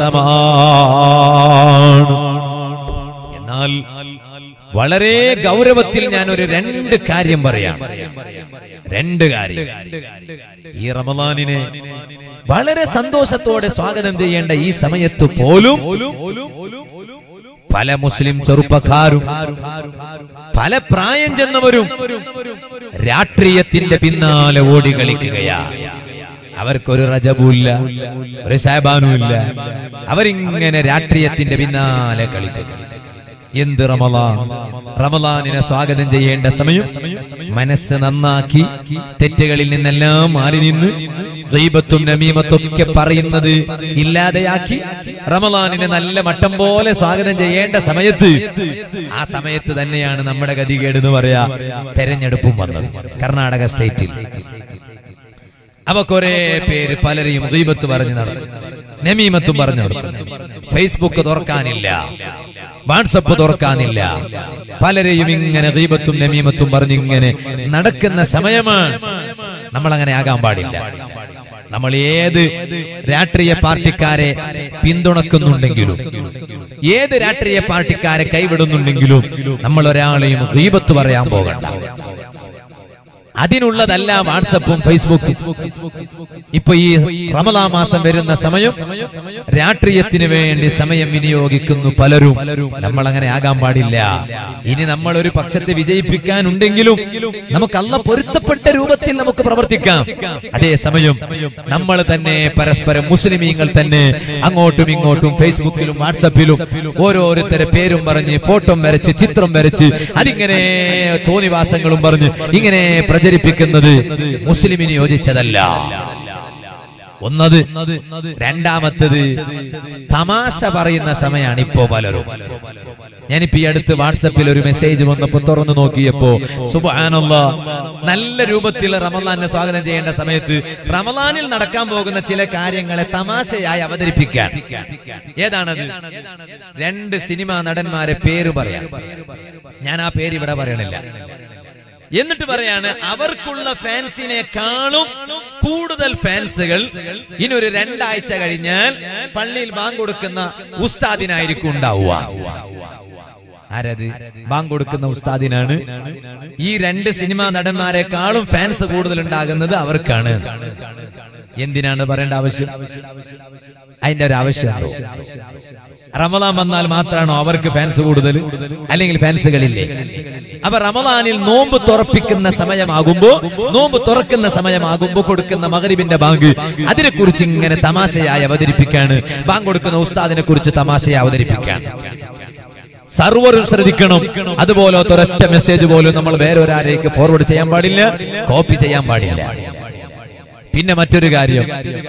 മാസമാണ് എന്നാൽ വളരെ ഗൗരവത്തിൽ ഞാൻ ഒരു രണ്ട് കാര്യം പറയാം രണ്ട് കാര്യം ഈ റമദാനിനെ വളരെ സന്തോഷത്തോടെ സ്വാഗതം ചെയ്യേണ്ട ഈ സമയത്ത് പോലും പല മുസ്ലിം ചെറുപ്പക്കാരും പല പ്രായം ചെന്നവരും രാഷ്ട്രീയത്തിന്റെ പിന്നാലെ ഓടി കളിക്കുകയാ അവർക്കൊരു റജബുമില്ല ഒരു സാബാനുമില്ല അവരിങ്ങനെ രാഷ്ട്രീയത്തിന്റെ പിന്നാലെ കളിക്കുന്നു എന്ത് റമലാൻ റമലാനിനെ സ്വാഗതം ചെയ്യേണ്ട സമയം മനസ്സ് നന്നാക്കി തെറ്റുകളിൽ നിന്നെല്ലാം മാറി നിന്ന് ഗീബത്തും നമീമത്തും ഒക്കെ പറയുന്നത് ഇല്ലാതെയാക്കി റമലാനിനെ നല്ല മട്ടം പോലെ സ്വാഗതം ചെയ്യേണ്ട സമയത്ത് ആ സമയത്ത് തന്നെയാണ് നമ്മുടെ ഗതികേട് എന്ന് പറയാ തെരഞ്ഞെടുപ്പും വന്നത് കർണാടക സ്റ്റേറ്റിൽ അവ കുറെ പേര് പലരെയും ഗീബത്ത് പറഞ്ഞു നടക്കും നമീമത്തും പറഞ്ഞു നടക്കും ഫേസ്ബുക്ക് തുറക്കാനില്ല വാട്സപ്പ് തുറക്കാനില്ല പലരെയും ഇങ്ങനെ ഗീബത്തും നമീമത്തും പറഞ്ഞ് ഇങ്ങനെ നടക്കുന്ന സമയമാണ് നമ്മൾ അങ്ങനെ ആകാൻ പാടില്ല നമ്മൾ ഏത് രാഷ്ട്രീയ പാർട്ടിക്കാരെ പിന്തുണക്കുന്നുണ്ടെങ്കിലും ഏത് രാഷ്ട്രീയ പാർട്ടിക്കാരെ കൈവിടുന്നുണ്ടെങ്കിലും നമ്മൾ ഒരാളെയും ഗീബത്ത് പറയാൻ പോകണ്ട അതിനുള്ളതല്ല വാട്സപ്പും ഫേസ്ബുക്കും ഇപ്പൊ ഈ റമദാ മാസം വരുന്ന സമയം രാഷ്ട്രീയത്തിന് വേണ്ടി സമയം വിനിയോഗിക്കുന്നു പലരും നമ്മൾ അങ്ങനെ ആകാൻ പാടില്ല ഇനി നമ്മൾ ഒരു പക്ഷത്തെ വിജയിപ്പിക്കാനുണ്ടെങ്കിലും നമുക്ക് അല്ല പൊരുത്തപ്പെട്ട രൂപത്തിൽ നമുക്ക് പ്രവർത്തിക്കാം അതേസമയം നമ്മൾ തന്നെ പരസ്പരം മുസ്ലിമീങ്ങൾ തന്നെ അങ്ങോട്ടും ഇങ്ങോട്ടും ഫേസ്ബുക്കിലും വാട്സപ്പിലും ഓരോരുത്തരെ പേരും പറഞ്ഞ് ഫോട്ടോ വരച്ച് ചിത്രം വരച്ച് അതിങ്ങനെ തോന്നിവാസങ്ങളും പറഞ്ഞ് ഇങ്ങനെ പ്രചരിപ്പിക്കുന്നത് മുസ്ലിമിന് യോജിച്ചതല്ല ഒന്നത് രണ്ടാമത്തത് തമാശ പറയുന്ന സമയമാണ് ഇപ്പോ പലരും ഞാനിപ്പോ ഈ അടുത്ത് വാട്സപ്പിൽ ഒരു മെസ്സേജ് വന്നപ്പോ തുറന്നു നോക്കിയപ്പോ സുബാനുള്ള നല്ല രൂപത്തിൽ റമദാനെ സ്വാഗതം ചെയ്യേണ്ട സമയത്ത് റമദാനിൽ നടക്കാൻ പോകുന്ന ചില കാര്യങ്ങളെ തമാശയായി അവതരിപ്പിക്കാൻ ഏതാണത് രണ്ട് സിനിമാ നടന്മാരെ പേര് പറയാം ഞാൻ ആ പേര് ഇവിടെ പറയണില്ല എന്നിട്ട് പറയാണ് അവർക്കുള്ള ഫാൻസിനേക്കാളും കൂടുതൽ ഫാൻസുകൾ ഇനി ഒരു രണ്ടാഴ്ച കഴിഞ്ഞാൽ പള്ളിയിൽ ബാങ്ക് കൊടുക്കുന്ന ഉസ്താദിനായിരിക്കും ഉണ്ടാവുക ആരത് ബാങ്ക് കൊടുക്കുന്ന ഉസ്താദിനാണ് ഈ രണ്ട് സിനിമാ നടന്മാരെക്കാളും ഫാൻസ് കൂടുതൽ ഉണ്ടാകുന്നത് അവർക്കാണ് എന്തിനാണ് പറയേണ്ട ആവശ്യം അതിന്റെ ഒരു ആവശ്യമുണ്ടോ റമദാൻ വന്നാൽ മാത്രമാണോ അവർക്ക് ഫാൻസ് കൂടുതൽ അല്ലെങ്കിൽ ഫാൻസുകളില്ലേ അപ്പൊ റമദാനിൽ നോമ്പ് തുറപ്പിക്കുന്ന സമയമാകുമ്പോ നോമ്പ് തുറക്കുന്ന സമയമാകുമ്പോ കൊടുക്കുന്ന മകരിബിന്റെ ബാങ്ക് അതിനെക്കുറിച്ച് ഇങ്ങനെ തമാശയായി അവതരിപ്പിക്കാണ് ബാങ്ക് കൊടുക്കുന്ന ഉസ്താദിനെ കുറിച്ച് തമാശയായി അവതരിപ്പിക്കാൻ സർവറും ശ്രദ്ധിക്കണം അതുപോലെ ഒരൊറ്റ മെസ്സേജ് പോലും നമ്മൾ വേറെ ഒരാളേക്ക് ഫോർവേഡ് ചെയ്യാൻ പാടില്ല കോപ്പി ചെയ്യാൻ പാടില്ല പിന്നെ മറ്റൊരു കാര്യം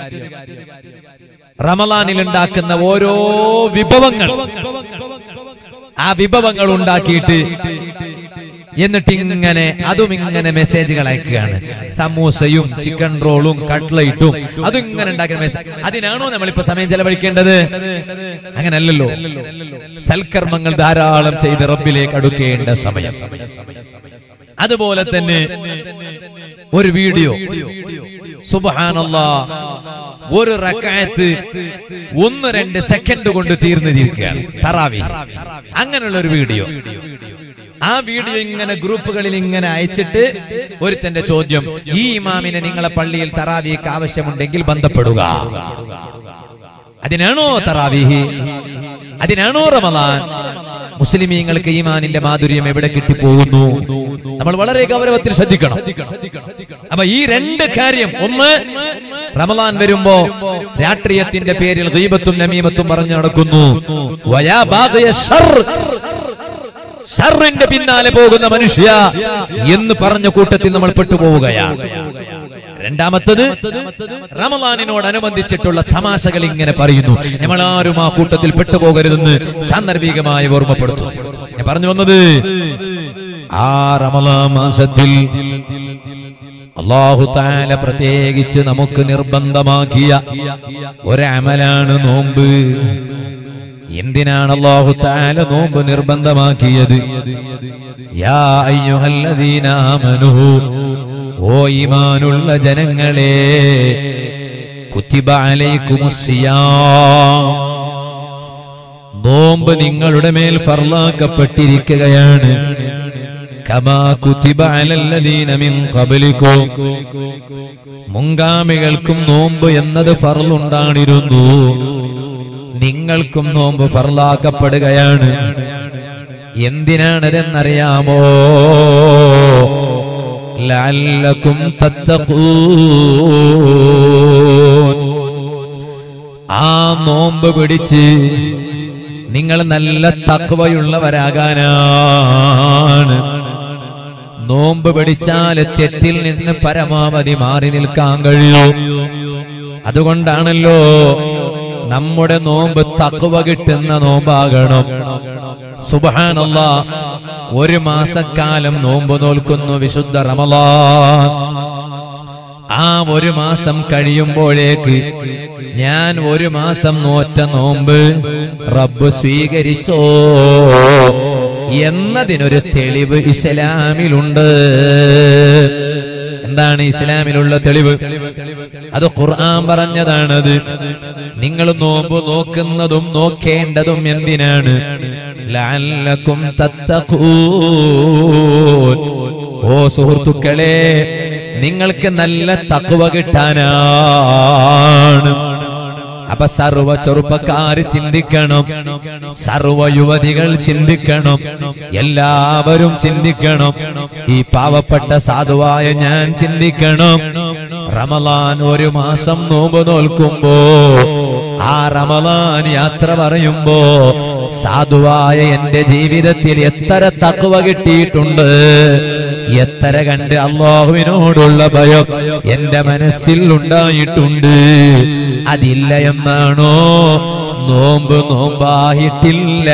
റമലാനിൽ ഉണ്ടാക്കുന്ന ഓരോ വിഭവങ്ങൾ ആ വിഭവങ്ങൾ ഉണ്ടാക്കിയിട്ട് എന്നിട്ട് ഇങ്ങനെ അതും ഇങ്ങനെ മെസ്സേജുകൾ അയക്കുകയാണ് സമൂസയും ചിക്കൻ റോളും കട്ട്ലൈറ്റും അതും ഇങ്ങനെ ഉണ്ടാക്കുന്ന മെസ്സേജ് അതിനാണോ നമ്മളിപ്പോ സമയം ചെലവഴിക്കേണ്ടത് അങ്ങനല്ലല്ലോ സൽക്കർമ്മങ്ങൾ ധാരാളം ചെയ്ത് റബ്ബിലേക്ക് അടുക്കേണ്ട സമയം അതുപോലെ തന്നെ ഒരു വീഡിയോ സുബഹാനല്ലാ ഒരു റക്കായത്ത് ഒന്ന് രണ്ട് സെക്കൻഡ് കൊണ്ട് തീർന്നിരിക്കുകയാണ് തറാവി അങ്ങനെയുള്ള ഒരു വീഡിയോ ആ വീഡിയോ ഇങ്ങനെ ഗ്രൂപ്പുകളിൽ ഇങ്ങനെ അയച്ചിട്ട് ഒരുത്തന്റെ ചോദ്യം ഈ ഇമാമിനെ നിങ്ങളെ പള്ളിയിൽ തറാവിക്ക് ആവശ്യമുണ്ടെങ്കിൽ ബന്ധപ്പെടുക അതിനാണോ തറാവിഹി അതിനാണോ റമദാൻ മുസ്ലിമീങ്ങൾക്ക് ഈമാനിന്റെ മാധുര്യം എവിടെ കിട്ടിപ്പോകുന്നു നമ്മൾ വളരെ ഗൗരവത്തിൽ ശ്രദ്ധിക്കണം അപ്പൊ ഈ രണ്ട് കാര്യം ഒന്ന് റമദാൻ വരുമ്പോ രാഷ്ട്രീയത്തിന്റെ പേരിൽ ഗീബത്തും നമീമത്തും പറഞ്ഞു നടക്കുന്നു വയാ ബാഗിയ ഷർ ഷറിന്റെ പിന്നാലെ പോകുന്ന മനുഷ്യ എന്ന് പറഞ്ഞ കൂട്ടത്തിൽ നമ്മൾ പെട്ടുപോവുകയാണ് രണ്ടാമത്തത് റമലാനിനോടനുബന്ധിച്ചിട്ടുള്ള തമാശകൾ ഇങ്ങനെ പറയുന്നു നമ്മൾ ആരും ആ കൂട്ടത്തിൽ പെട്ടുപോകരുതെന്ന് സാന്ദർഭികമായി ഓർമ്മപ്പെടുത്തുന്നു ഞാൻ പറഞ്ഞു വന്നത് ആ റമലാ മാസത്തിൽ അള്ളാഹു താല പ്രത്യേകിച്ച് നമുക്ക് നിർബന്ധമാക്കിയ ഒരമലാണ് നോമ്പ് എന്തിനാണ് അള്ളാഹു താല നോമ്പ് നിർബന്ധമാക്കിയത് യാ അയ്യുഹല്ലദീന ആമനൂ ഓ ഈമാനുള്ള ജനങ്ങളെ കുത്തിബ അലൈക്കുമുസ്സിയാം നോമ്പ് നിങ്ങളുടെ മേൽ ഫർലാക്കപ്പെട്ടിരിക്കുകയാണ് കമാ കുത്തിബ അലല്ലദീന മിൻ ഖബലിക്കും മുൻഗാമികൾക്കും നോമ്പ് എന്നത് ഫർലുണ്ടാണിരുന്നു നിങ്ങൾക്കും നോമ്പ് ഫർലാക്കപ്പെടുകയാണ് എന്തിനാണതെന്നറിയാമോ ലഅല്ലക്കും തത്തഖൂൻ ആ നോമ്പ് പിടിച്ച് നിങ്ങൾ നല്ല തക്വയുള്ളവരാകാനാണ് നോമ്പ് പിടിച്ചാൽ തെറ്റിൽ നിന്ന് പരമാവധി മാറി നിൽക്കാൻ കഴിയും അതുകൊണ്ടാണല്ലോ നമ്മുടെ നോമ്പ് തക്വ കിട്ടുന്ന നോമ്പാകണം സുബഹാനല്ല ഒരു മാസക്കാലം നോമ്പ് നോൽക്കുന്നു വിശുദ്ധ റമലാൻ ആ ഒരു മാസം കഴിയുമ്പോഴേക്ക് ഞാൻ ഒരു മാസം നോറ്റ നോമ്പ് റബ്ബ് സ്വീകരിച്ചോ എന്നതിനൊരു തെളിവ് ഇസ്ലാമിലുണ്ട് എന്താണ് ഇസ്ലാമിലുള്ള തെളിവ് അത് ഖുർആൻ പറഞ്ഞതാണത് നിങ്ങൾ നോമ്പ് നോക്കുന്നതും നോക്കേണ്ടതും എന്തിനാണ് ലഅല്ലക്കും തത്തഖൂൻ ഓ സുഹൃത്തുക്കളെ നിങ്ങൾക്ക് നല്ല തക്കുവ കിട്ടാനാണ് അപ്പൊ സർവ ചെറുപ്പക്കാര് ചിന്തിക്കണം സർവ യുവതികൾ ചിന്തിക്കണം എല്ലാവരും ചിന്തിക്കണം ഈ പാവപ്പെട്ട സാധുവായ ഞാൻ ചിന്തിക്കണം റമലാൻ ഒരു മാസം നോമ്പ് നോൽക്കുമ്പോ ആ റമലാൻ യാത്ര പറയുമ്പോ സാധുവായ എന്റെ ജീവിതത്തിൽ എത്ര തക്കുവ കിട്ടിയിട്ടുണ്ട് എത്ര കണ്ട് അള്ളാഹുവിനോടുള്ള ഭയം എന്റെ മനസ്സിൽ ഉണ്ടായിട്ടുണ്ട് അതില്ല എന്നാണോ നോമ്പ് നോമ്പായിട്ടില്ല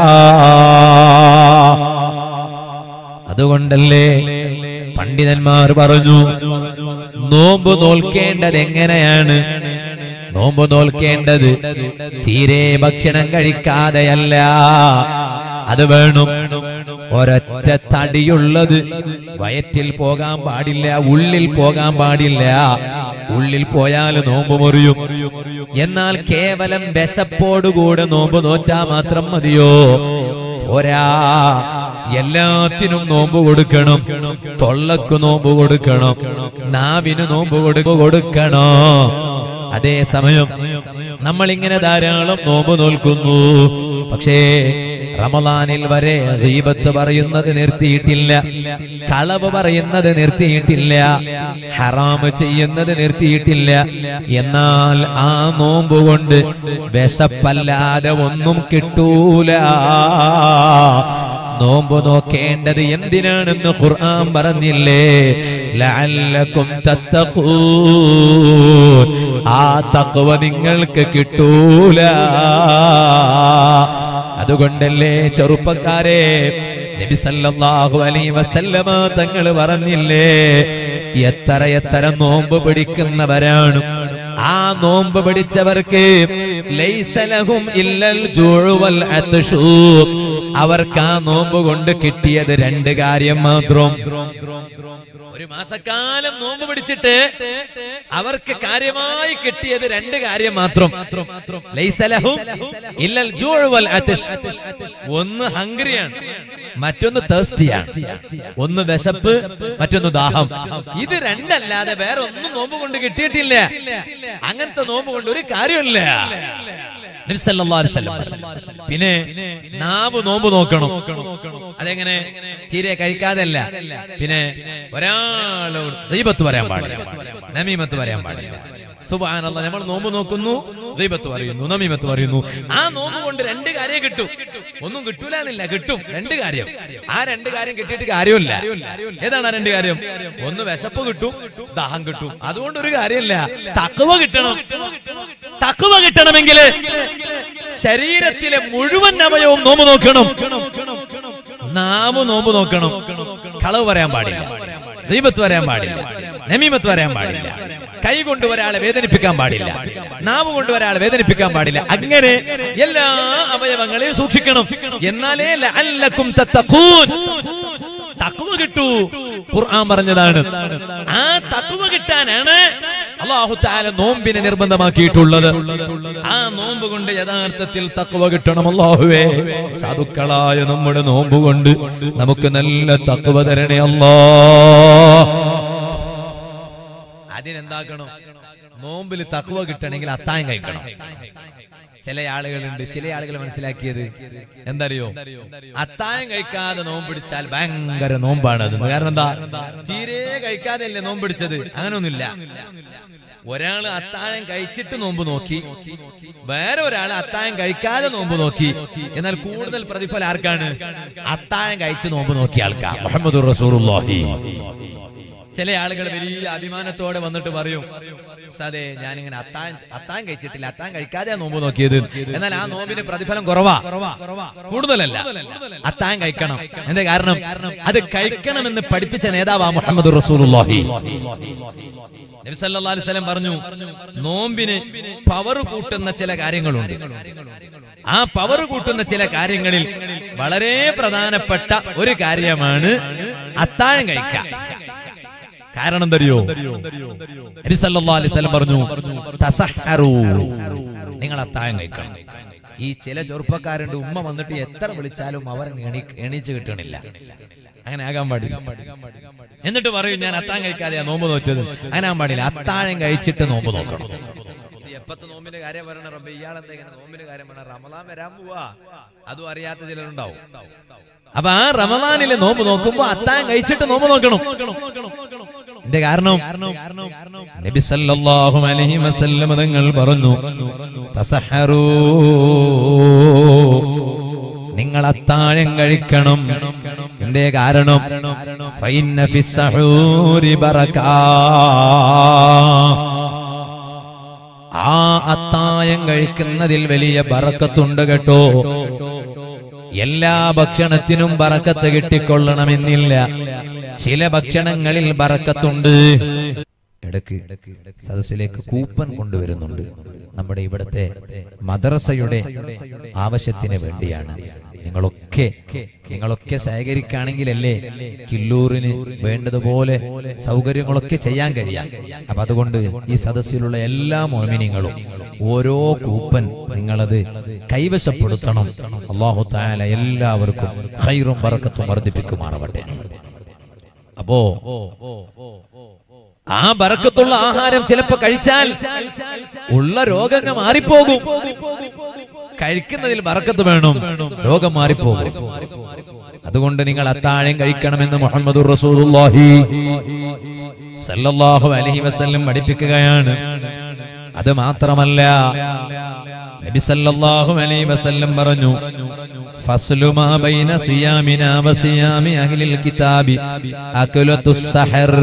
അതുകൊണ്ടല്ലേ പണ്ഡിതന്മാർ പറഞ്ഞു നോമ്പ് നോൽക്കേണ്ടത് എങ്ങനെയാണ് നോമ്പ് നോൽക്കേണ്ടത് തീരെ ഭക്ഷണം കഴിക്കാതെയല്ല അത് വേണം ഒരൊറ്റ തടിയുള്ളത് വയറ്റിൽ പോകാൻ പാടില്ല ഉള്ളിൽ പോകാൻ പാടില്ല ഉള്ളിൽ പോയാൽ നോമ്പ് മുറിയും എന്നാൽ കേവലം വിശപ്പോടുകൂടെ നോമ്പ് നോറ്റാ മാത്രം മതിയോ പോരാ എല്ലാത്തിനും നോമ്പ് കൊടുക്കണം തൊള്ളക്ക് നോമ്പ് കൊടുക്കണം നാവിന് നോമ്പ് കൊടുക്ക കൊടുക്കണോ അതേ സമയം നമ്മൾ ഇങ്ങനെ ധാരാളം നോമ്പ് നോൽക്കുന്നു പക്ഷേ റമലാനിൽ വരെ ഗീബത്ത് പറയുന്നത് നിർത്തിയിട്ടില്ല കളവ് പറയുന്നത് നിർത്തിയിട്ടില്ല ഹറാമ് ചെയ്യുന്നത് നിർത്തിയിട്ടില്ല എന്നാൽ ആ നോമ്പ് കൊണ്ട് വിശപ്പല്ലാതെ ഒന്നും കിട്ടൂല നോമ്പ് നോക്കേണ്ടത് എന്തിനാണെന്ന് ഖുർആൻ പറഞ്ഞില്ലേ ലഅല്ലക്കും തത്തഖൂൻ ആ തഖ്വ നിങ്ങൾക്ക് കിട്ടൂല അതുകൊണ്ടല്ലേ ചെറുപ്പക്കാരെ നബി സല്ലല്ലാഹു അലൈഹി വസല്ലമ തങ്ങൾ പറഞ്ഞില്ലേ എത്ര എത്ര നോമ്പ് പിടിക്കുന്നവരാണ് ആ നോമ്പ് പിടിച്ചവർക്ക് ലൈസലഹും ഇല്ലൽ ജൂഉ വൽ അത്ഷു അവർക്ക് ആ നോമ്പ് കൊണ്ട് കിട്ടിയത് രണ്ട് കാര്യം മാത്രം ഒരു മാസക്കാലം നോമ്പ് പിടിച്ചിട്ട് അവർക്ക് കാര്യമായി കിട്ടിയത് രണ്ട് കാര്യം മാത്രം ലൈസലഹും ഇല്ലൽ ജൂഉ വൽ അത്ഷ് ഒന്ന് ഹംഗ്രിയാണ് മറ്റൊന്ന് തേഴ്സ്റ്റിയാണ് ഒന്ന് വിശപ്പ് മറ്റൊന്ന് ദാഹം ഇത് രണ്ടല്ലാതെ വേറെ ഒന്നും നോമ്പ് കൊണ്ട് കിട്ടിയിട്ടില്ല അങ്ങനത്തെ നോമ്പ് കൊണ്ട് ഒരു കാര്യമില്ല നബി സല്ലല്ലാഹു അലൈഹി വസല്ലം. പിന്നെ നാവ് നോമ്പ് നോക്കണം അതെങ്ങനെ തീരെ കഴിക്കാതല്ല പിന്നെ ഒരാളോട് ഗീബത്ത് പറയാൻ പാടില്ല നമീമത്ത് പറയാൻ പാടില്ല സുബാനല്ല നമ്മൾ നോമ്പ് നോക്കുന്നു ഗീബത്ത് പറയുന്നു നമീമത്ത് പറയുന്നു ആ നോമ്പ് കൊണ്ട് രണ്ട് കാര്യം കിട്ടും ഒന്നും കിട്ടൂല എന്നില്ല കിട്ടും രണ്ട് കാര്യം ആ രണ്ട് കാര്യം കിട്ടിയിട്ട് കാര്യമില്ല ഏതാണ് ആ രണ്ട് കാര്യം ഒന്ന് വിശപ്പ് കിട്ടും ദാഹം കിട്ടും അതുകൊണ്ട് ഒരു കാര്യമില്ല തക്കവ കിട്ടണം തക്കവ കിട്ടണമെങ്കിൽ ശരീരത്തിലെ മുഴുവൻ അവയവും നോമ്പ് നോക്കണം നാവ് നോമ്പ് നോക്കണം കളവ് പറയാൻ പാടില്ല ദീപത്ത് പറയാൻ പാടില്ല നമീമത്ത് വരാൻ പാടില്ല കൈ കൊണ്ട് ഒരാളെ വേദനിപ്പിക്കാൻ പാടില്ല നാവ് കൊണ്ട് ഒരാളെ വേദനിപ്പിക്കാൻ പാടില്ല അങ്ങനെ എല്ലാ അവയവങ്ങളെയും സൂക്ഷിക്കണം എന്നാലേ ലഅല്ലക്കും തത്തഖൂൻ തക്വ കിട്ടൂ ഖുർആൻ പറഞ്ഞതാണ് ആ തക്വ കിട്ടാനാണ് അള്ളാഹു താല നോമ്പിനെ നിർബന്ധമാക്കിയിട്ടുള്ളത് ആ നോമ്പ് കൊണ്ട് യഥാർത്ഥത്തിൽ തക്വ കിട്ടണം അള്ളാഹുവേ സാധുക്കളായ നമ്മുടെ നോമ്പ് കൊണ്ട് നമുക്ക് നല്ല തക്വ തരണേ അല്ലാ അതിനെന്താക്കണം നോമ്പിൽ തക്വ കിട്ടണമെങ്കിൽ അത്തായം കഴിക്കണം ചില ആളുകളുണ്ട് ചില ആളുകൾ മനസ്സിലാക്കിയത് എന്തറിയോ അത്തായം കഴിക്കാതെ നോമ്പ് പിടിച്ചാൽ ഭയങ്കര നോമ്പാണ് അത് കാരണം എന്താ തീരെ കഴിക്കാതെ അല്ലേ നോമ്പ് പിടിച്ചത് അങ്ങനൊന്നുമില്ല ഒരാള് അത്താഴം കഴിച്ചിട്ട് നോമ്പ് നോക്കി വേറെ ഒരാൾ അത്താഴം കഴിക്കാതെ നോമ്പ് നോക്കി എന്നാൽ കൂടുതൽ പ്രതിഫലം ആർക്കാണ് അത്താഴം കഴിച്ച് നോമ്പ് നോക്കിയ ആൾക്കാർ മുഹമ്മദ് റസൂറുല്ലാഹി ചില ആളുകൾ വലിയ അഭിമാനത്തോടെ വന്നിട്ട് പറയും ഉസ്താദേ ഞാനിങ്ങനെ അത്താൻ അത്താൻ കഴിച്ചിട്ടില്ല അത്താൻ കഴിക്കാതെ നോമ്പ് നോക്കിയത് എന്നാൽ ആ നോമ്പിന് പ്രതിഫലം കുറവാ കൂടുതലല്ല അത്താൻ കഴിക്കണം എന്താ കാരണം അത് കഴിക്കണമെന്ന് പഠിപ്പിച്ച നേതാവാ മുഹമ്മദ് റസൂലുള്ളാഹി നബി സല്ലല്ലാഹു അലൈഹി വസല്ലം പറഞ്ഞു നോമ്പിന് പവർ കൂട്ടുന്ന ചില കാര്യങ്ങളുണ്ട് ആ പവർ കൂട്ടുന്ന ചില കാര്യങ്ങളിൽ വളരെ പ്രധാനപ്പെട്ട ഒരു കാര്യമാണ് അത്താഴം കഴിക്കുക കാരണം എന്തറിയോ നബി സല്ലല്ലാഹു അലൈഹി വസല്ലം പറഞ്ഞു തസഹറു നിങ്ങൾ അത്താഴം കഴിക്കണം ഈ ചില ചെറുപ്പക്കാരുണ്ട് ഉമ്മ വന്നിട്ട് എത്ര വിളിച്ചാലും അവർ എണീ എണീച്ച് കിട്ടണില്ല അങ്ങനെ ആകാൻ പാടില്ല എന്നിട്ട് പറയും ഞാൻ അത്താഴം കഴിക്കാതെ നോമ്പ് നോറ്റത് അങ്ങനെ ആകാൻ പാടില്ല അത്താഴം കഴിച്ചിട്ട് നോമ്പ് നോക്കണം ഇത് എപ്പത്തെ നോമ്പിന്റെ കാര്യം പറയണ റബ്ബെ ഇയാളെന്താ ഇങ്ങനെ നോമ്പിന്റെ കാര്യം പറഞ്ഞ റമദാൻ വരാൻ പോവാ അതും അറിയാത്ത ചിലരുണ്ടാവും അപ്പൊ ആ റമദാനിലെ നോമ്പ് നോക്കുമ്പോ അത്താഴം കഴിച്ചിട്ട് നോമ്പ് നോക്കണം എന്റെ കാരണം നബി സല്ലല്ലാഹു അലൈഹി വസല്ലം തങ്ങൾ പറഞ്ഞു തസഹറൂ നിങ്ങൾ അത്താഴം കഴിക്കണം എന്തേ കാരണം ഫൈന്ന ഫിസ്സഹൂരി ബറകാ ആ അത്തായം കഴിക്കുന്നതിൽ വലിയ ബറക്കത്തുണ്ട് കേട്ടോ എല്ലാ ഭക്ഷണത്തിനും ബറക്കത്ത് കിട്ടിക്കൊള്ളണമെന്നില്ല ചില ഭക്ഷണങ്ങളിൽ ബറക്കത്തുണ്ട് ഇടക്ക് സദസ്സിലേക്ക് കൂപ്പൺ കൊണ്ടുവരുന്നുണ്ട് നമ്മുടെ ഇവിടുത്തെ മദ്രസയുടെ ആവശ്യത്തിന് വേണ്ടിയാണ് നിങ്ങളൊക്കെ നിങ്ങളൊക്കെ സഹകരിക്കുകയാണെങ്കിലല്ലേ കില്ലൂറിന് വേണ്ടതുപോലെ സൗകര്യങ്ങളൊക്കെ ചെയ്യാൻ കഴിയാം അപ്പൊ അതുകൊണ്ട് ഈ സദസ്സിലുള്ള എല്ലാ മോമിനിങ്ങളും ഓരോ കൂപ്പൻ നിങ്ങളത് കൈവശപ്പെടുത്തണം അള്ളാഹു താല എല്ലാവർക്കും ഹൈറും ബറക്കത്തും വർദ്ധിപ്പിക്കുമാറാവട്ടെ അപ്പോ ആ ബറക്കത്തുള്ള ആഹാരം ചിലപ്പോ കഴിച്ചാൽ ഉള്ള രോഗങ്ങൾ മാറിപ്പോകും കഴിക്കുന്നതിൽ ബറക്കത്ത് വേണം രോഗം മാറിപ്പോകും അതുകൊണ്ട് നിങ്ങൾ അത്താഴം കഴിക്കണമെന്ന് മുഹമ്മദ് റസൂലുള്ളാഹി സല്ലല്ലാഹു അലൈഹി വസല്ലം പഠിപ്പിക്കുകയാണ് അത് മാത്രമല്ല നബി സല്ലല്ലാഹു അലൈഹി വസല്ലം പറഞ്ഞു ഫസ്ലു മാ ബൈന സിയാമിനാ വസിയാമി അഹ്ലിൽ കിതാബി അക്ലത്തുസ് സഹർ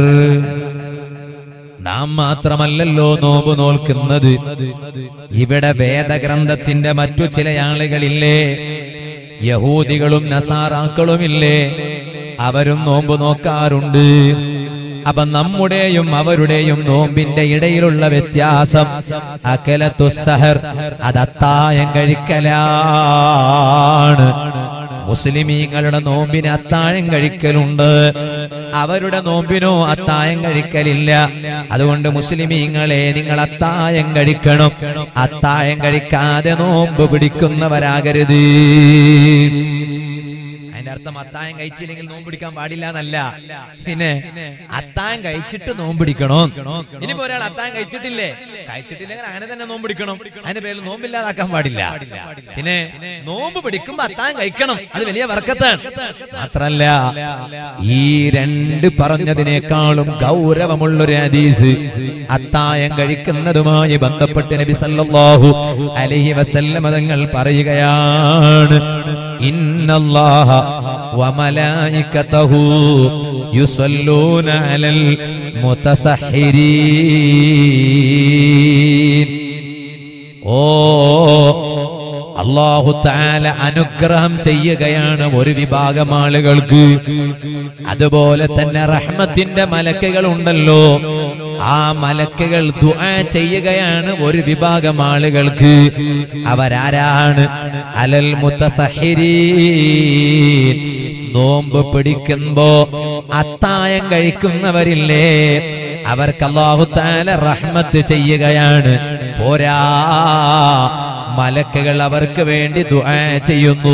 നാം മാത്രമല്ലല്ലോ നോമ്പ് നോൽക്കുന്നത് ഇവിടെ വേദഗ്രന്ഥത്തിന്റെ മറ്റു ചില ആളുകളില്ലേ യഹൂദികളും നസാറാക്കളുമില്ലേ അവരും നോമ്പ് നോക്കാറുണ്ട് അപ്പൊ നമ്മുടെയും അവരുടെയും നോമ്പിന്റെ ഇടയിലുള്ള വ്യത്യാസം അകലത്തു സഹർ അത് അത്തായം കഴിക്കലാണ് മുസ്ലിമീങ്ങളുടെ നോമ്പിന് അത്താഴം കഴിക്കലുണ്ട് അവരുടെ നോമ്പിനോ അത്തായം കഴിക്കലില്ല അതുകൊണ്ട് മുസ്ലിമീങ്ങളെ നിങ്ങൾ അത്തായം കഴിക്കണം അത്തായം കഴിക്കാതെ നോമ്പ് പിടിക്കുന്നവരാകരുത് അതിന്റെ അർത്ഥം അത്തായം കഴിച്ചില്ലെങ്കിൽ നോമ്പ് പിടിക്കാൻ പാടില്ല എന്നല്ല പിന്നെ അത്തായം കഴിച്ചിട്ട് നോമ്പ് പിടിക്കണോ ഇനിയിപ്പോ ഒരാൾ അത്തായം കഴിച്ചിട്ടില്ലേ കഴിച്ചിട്ടില്ലെങ്കിൽ അങ്ങനെ തന്നെ നോമ്പ് പിടിക്കണം അതിന്റെ പേരിൽ നോമ്പില്ലാതാക്കാൻ പാടില്ല പിന്നെ നോമ്പ് പിടിക്കുമ്പോ അത്തായം കഴിക്കണം അത് വലിയ വർക്കത്താണ് മാത്രല്ല ഈ രണ്ട് പറഞ്ഞതിനേക്കാളും ഗൗരവമുള്ളൊരു ഹദീസ് അത്തായം കഴിക്കുന്നതുമായി ബന്ധപ്പെട്ട് നബി സല്ലല്ലാഹു അലൈഹി വസല്ലമ തങ്ങൾ പറയുകയാണ് ഇന്നല്ലാഹ വമലായികതഹു യുസല്ലൂന അലൽ മുതസഹിരീൻ ഓ അള്ളാഹു താല അനുഗ്രഹം ചെയ്യുകയാണ് ഒരു വിഭാഗം ആളുകൾക്ക് അതുപോലെ തന്നെ റഹ്മത്തിന്റെ മലക്കുകൾ ഉണ്ടല്ലോ ആ മലക്കുകൾ ദുആ ചെയ്യുകയാണ് ഒരു വിഭാഗം ആളുകൾക്ക് അവരാരാണ് അലൽ മുത്തസഹിരീൻ നോമ്പ് പിടിക്കുമ്പോ അത്തായം കഴിക്കുന്നവരില്ലേ അവർക്ക് അള്ളാഹു താല റഹ്മത്ത് ചെയ്യുകയാണ് പോരാ മലക്കുകൾ അവർക്ക് വേണ്ടി ദുആ ചെയ്യുന്നു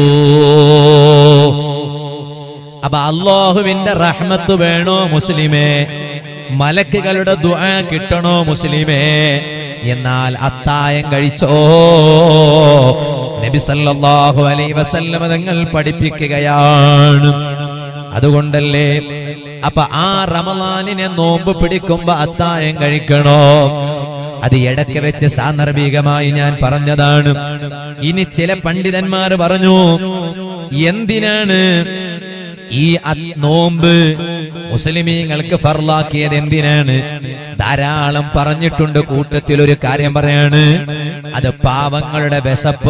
അപ്പൊ അള്ളാഹുവിന്റെ റഹ്മത്ത് വേണോ മുസ്ലിമേ മലക്കുകളുടെ ദുആ കിട്ടണോ മുസ്ലിമേ എന്നാൽ അത്തായം കഴിച്ചോ നബി സല്ലല്ലാഹു അലൈഹി വസല്ലമ തങ്ങൾ പഠിപ്പിക്കുകയാണ് അതുകൊണ്ടല്ലേ അപ്പൊ ആ റമലാനിനെ നോമ്പ് പിടിക്കുമ്പോ അത്തായം കഴിക്കണോ അത് ഇടയ്ക്ക് വെച്ച് സാന്ദർഭികമായി ഞാൻ പറഞ്ഞതാണ് ഇനി ചില പണ്ഡിതന്മാർ പറഞ്ഞു എന്തിനാണ് ഈ അ- നോമ്പ് മുസ്ലിമീങ്ങൾക്ക് ഫർലാക്കിയത് എന്തിനാണ് ധാരാളം പറഞ്ഞിട്ടുണ്ട് കൂട്ടത്തിൽ ഒരു കാര്യം പറയാണ് അത് പാവങ്ങളുടെ വിശപ്പ്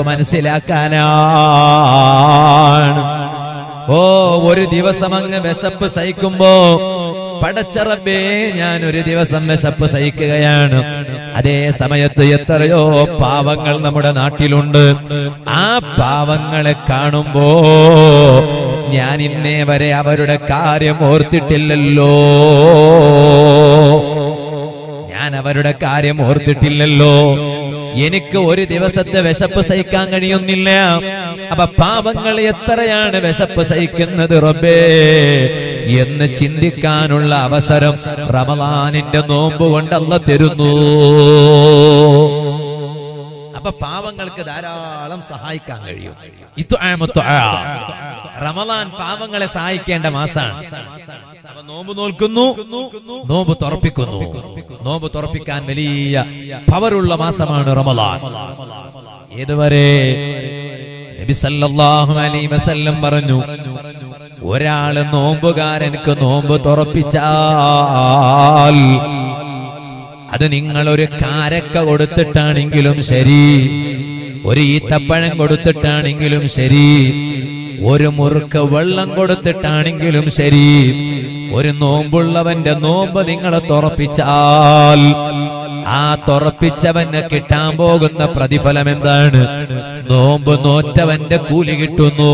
മനസ്സിലാക്കാനാണ് ഓ ഒരു ദിവസം അങ്ങ് വിശപ്പ് സഹിക്കുമ്പോ പടച്ചറബേ ഞാൻ ഒരു ദിവസം വിശപ്പ് സഹിക്കുകയാണ് അതേ സമയത്ത് എത്രയോ പാവങ്ങൾ നമ്മുടെ നാട്ടിലുണ്ട് ആ പാവങ്ങളെ കാണുമ്പോ ഞാൻ ഇന്നേ വരെ അവരുടെ കാര്യം ഓർത്തിട്ടില്ലല്ലോ ഞാൻ അവരുടെ കാര്യം ഓർത്തിട്ടില്ലല്ലോ എനിക്ക് ഒരു ദിവസത്തെ വിശപ്പ് സഹിക്കാൻ കഴിയുന്നില്ല അപ്പൊ പാപങ്ങൾ എത്രയാണ് വിശപ്പ് സഹിക്കുന്നത് റബ്ബേ എന്ന് ചിന്തിക്കാനുള്ള അവസരം റമലാനിന്റെ നോമ്പ് കൊണ്ടല്ല തരുന്നു അപ്പൊ പാവങ്ങൾക്ക് ധാരാളം സഹായിക്കാൻ കഴിയും ഇത്ആമു തുആ. റമലാൻ പാവങ്ങളെ സഹായിക്കേണ്ട മാസാണ് അപ്പൊ നോമ്പ് നോൽക്കുന്നു നോമ്പ് തുറപ്പിക്കുന്നു നോമ്പ് തുറപ്പിക്കാൻ വലിയ പവറുള്ള മാസമാണ് റമലാൻ ഏതുവരെ നബി സല്ലല്ലാഹു അലൈഹി വസല്ലം പറഞ്ഞു ഒരാള് നോമ്പുകാരനക്ക് നോമ്പ് തുറപ്പിച്ചാൽ അത് നിങ്ങൾ ഒരു കാരക്ക കൊടുത്തിട്ടാണെങ്കിലും ശരി ഒരു ഈത്തപ്പഴം കൊടുത്തിട്ടാണെങ്കിലും ശരി ഒരു മുറുക്ക് വെള്ളം കൊടുത്തിട്ടാണെങ്കിലും ശരി ഒരു നോമ്പുള്ളവന്റെ നോമ്പ് നിങ്ങളെ തുറപ്പിച്ചാൽ ആ തുറപ്പിച്ചവന് കിട്ടാൻ പോകുന്ന പ്രതിഫലം എന്താണ് നോമ്പ് നോറ്റവന്റെ കൂലി കിട്ടുന്നു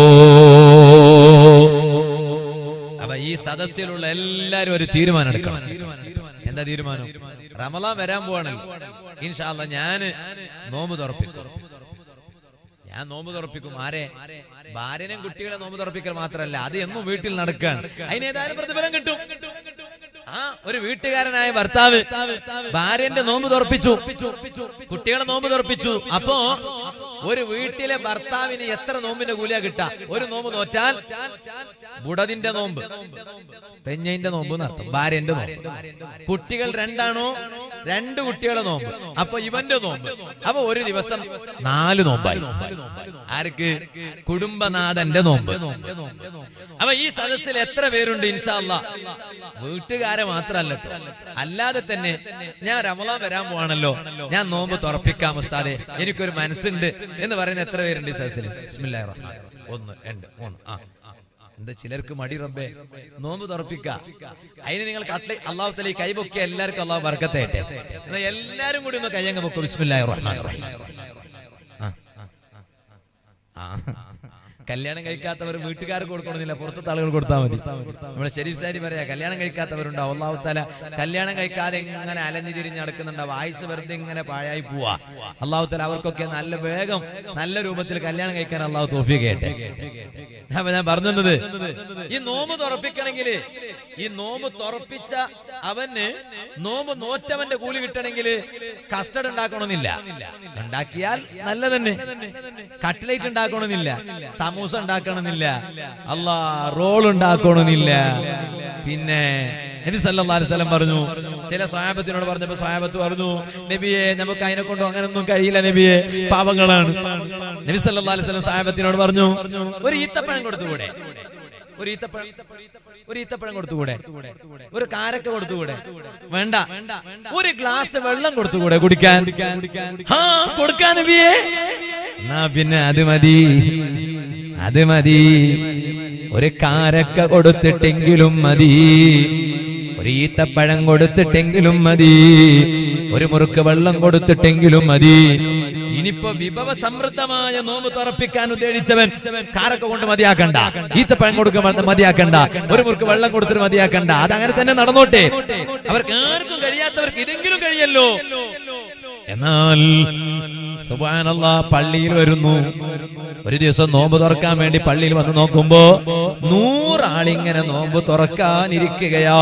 അപ്പൊ ഈ സദസ്സിലുള്ള എല്ലാരും ഒരു തീരുമാനം എടുക്കണം എന്താ തീരുമാനം റമലാൻ വരാൻ പോവാണല്ലോ ഇൻഷാല്ല ഞാന് നോമ്പ് തുറപ്പിക്കും ഞാൻ നോമ്പ് തുറപ്പിക്കും ആരെ ഭാര്യനും കുട്ടികളെ നോമ്പ് തുറപ്പിക്കൽ മാത്രമല്ല അത് എന്നും വീട്ടിൽ നടക്കാൻ അതിന് ഏതായാലും പ്രതിഫലം കിട്ടും ആ ഒരു വീട്ടുകാരനായ ഭർത്താവ് ഭാര്യന്റെ നോമ്പ് തുറപ്പിച്ചു കുട്ടികളെ നോമ്പ് തുറപ്പിച്ചു അപ്പോ ഒരു വീട്ടിലെ ഭർത്താവിന് എത്ര നോമ്പിന്റെ കൂലിയാ കിട്ടാ ഒരു നോമ്പ് നോറ്റാൽ ബുടതിന്റെ നോമ്പ് പെഞ്ഞൈന്റെ നോമ്പ് എന്നർത്ഥം ഭാര്യന്റെ നോമ്പ് കുട്ടികൾ രണ്ടാണോ രണ്ട് കുട്ടികളെ നോമ്പ് അപ്പൊ ഇവന്റെ നോമ്പ് അപ്പൊ ഒരു ദിവസം നാല് നോമ്പായി ആർക്ക് കുടുംബനാഥന്റെ നോമ്പ് അപ്പൊ ഈ സദസ്സിൽ എത്ര പേരുണ്ട് ഇൻഷാല്ല വീട്ടുകാരെ മാത്രല്ല ട്ടോ. അല്ലാതെ തന്നെ ഞാൻ റമലാൻ വരാൻ പോവാണല്ലോ ഞാൻ നോമ്പ് തുറപ്പിക്കാം ഉസ്താദെ എനിക്കൊരു മനസ്സുണ്ട് എന്ന് പറയുന്ന എത്ര പേരുണ്ട് ഈ സദസ്സിൽ ബിസ്മില്ലാഹിർ റഹ്മാനിർ റഹീം. ഒന്ന് രണ്ട് മൂന്ന് ആ എന്താ ചിലർക്ക് മടി റബ്ബേ നോമ്പ് തുറപ്പിക്ക അതിന് നിങ്ങൾ കട്ട്ല അള്ളാഹു തല കൈപൊക്കിയ എല്ലാവർക്കും അള്ളാഹു വർക്കത്തേട്ടെ എന്നാ എല്ലാരും കൂടി ഒന്ന് കയ്യങ്ങ് പൊക്കും ബിസ്മില്ലാഹിർ റഹ്മാനിർ റഹീം ആ ആ കല്യാണം കഴിക്കാത്തവർ വീട്ടുകാർക്ക് കൊടുക്കണമെന്നില്ല പുറത്തത്തെ ആളുകൾ കൊടുത്താൽ മതി നമ്മുടെ ഷെരീഫ് സാരി പറയാ കല്യാണം കഴിക്കാത്തവരുണ്ടാവും അള്ളാഹു താല കല്യാണം കഴിക്കാതെ ഇങ്ങനെ അലഞ്ഞു തിരിഞ്ഞ് നടക്കുന്നുണ്ടാവും ആയുസ് വെറുതെ ഇങ്ങനെ പാഴായി പോവാ അള്ളാഹു താല അവർക്കൊക്കെ നല്ല വേഗം നല്ല രൂപത്തിൽ കല്യാണം കഴിക്കാൻ അള്ളാഹു തോഫി കേട്ടെ അപ്പൊ ഞാൻ പറഞ്ഞത് ഈ നോമ്പ് തുറപ്പിക്കണമെങ്കിൽ ഈ നോമ്പ് തുറപ്പിച്ച അവന് നോമ്പ് നോറ്റവന്റെ കൂലി കിട്ടണമെങ്കിൽ കസ്റ്റഡ് ഉണ്ടാക്കണമെന്നില്ല ഉണ്ടാക്കിയാൽ നല്ല തന്നെ കട്ട്ലേറ്റ് ഉണ്ടാക്കണമെന്നില്ല സമൂസ ഉണ്ടാക്കണമെന്നില്ല അല്ലാ റോൾ ഉണ്ടാക്കണമെന്നില്ല പിന്നെ നബി സല്ലല്ലാഹു അലൈഹി വസല്ലം പറഞ്ഞു ചില സ്വഹാബത്തിനോട് പറഞ്ഞപ്പോ സ്വഹാബത്ത് പറഞ്ഞു നബിയെ നമുക്ക് അതിനെ കൊണ്ടും അങ്ങനൊന്നും കഴിയില്ല നബിയെ പാപങ്ങളാണ് നബി സല്ലല്ലാഹു അലൈഹി വസല്ലം സ്വഹാബത്തിനോട് പറഞ്ഞു ഒരു ഈത്തപ്പഴം കൊടുത്തുകൂടെ ഒരു ഈത്തപ്പഴം ഒരു ഈത്തപ്പഴം കൊടുത്തുകൂടെ ഒരു കാരക്ക കൊടുത്തുകൂടെ വേണ്ട ഒരു ഗ്ലാസ് വെള്ളം കൊടുത്തുകൂടെ കുടിക്കാൻ ആ കൊടുക്കാൻ നബിയേ എന്നാ പിന്നെ അത് മതി അത് മതി ഒരു കാരക്ക കൊടുത്തിട്ടെങ്കിലും മതി ഒരു ഈത്തപ്പഴം കൊടുത്തിട്ടെങ്കിലും മതി ഒരു മുറുക്ക് വെള്ളം കൊടുത്തിട്ടെങ്കിലും മതി ഇനിയിപ്പോ വിഭവ സമൃദ്ധമായ നോമ്പ് തുറപ്പിക്കാൻ ഉദ്ദേശിച്ചവൻ കാരക്ക കൊണ്ട് മതിയാക്കണ്ട ഈത്തപ്പഴം കൊടുക്കാൻ മതിയാക്കണ്ട ഒരു മുറുക്ക് വെള്ളം കൊടുത്തിട്ട് മതിയാക്കണ്ട അതങ്ങനെ തന്നെ നടന്നോട്ടെ അവർക്ക് ആർക്കും കഴിയാത്തവർക്ക് ഇതെങ്കിലും കഴിയല്ലോ എന്നാൽ സുബാനല്ല പള്ളിയിൽ വരുന്നു ഒരു ദിവസം നോമ്പ് തുറക്കാൻ വേണ്ടി പള്ളിയിൽ വന്ന് നോക്കുമ്പോ നൂറാളിങ്ങനെ നോമ്പ് തുറക്കാനിരിക്കുകയാ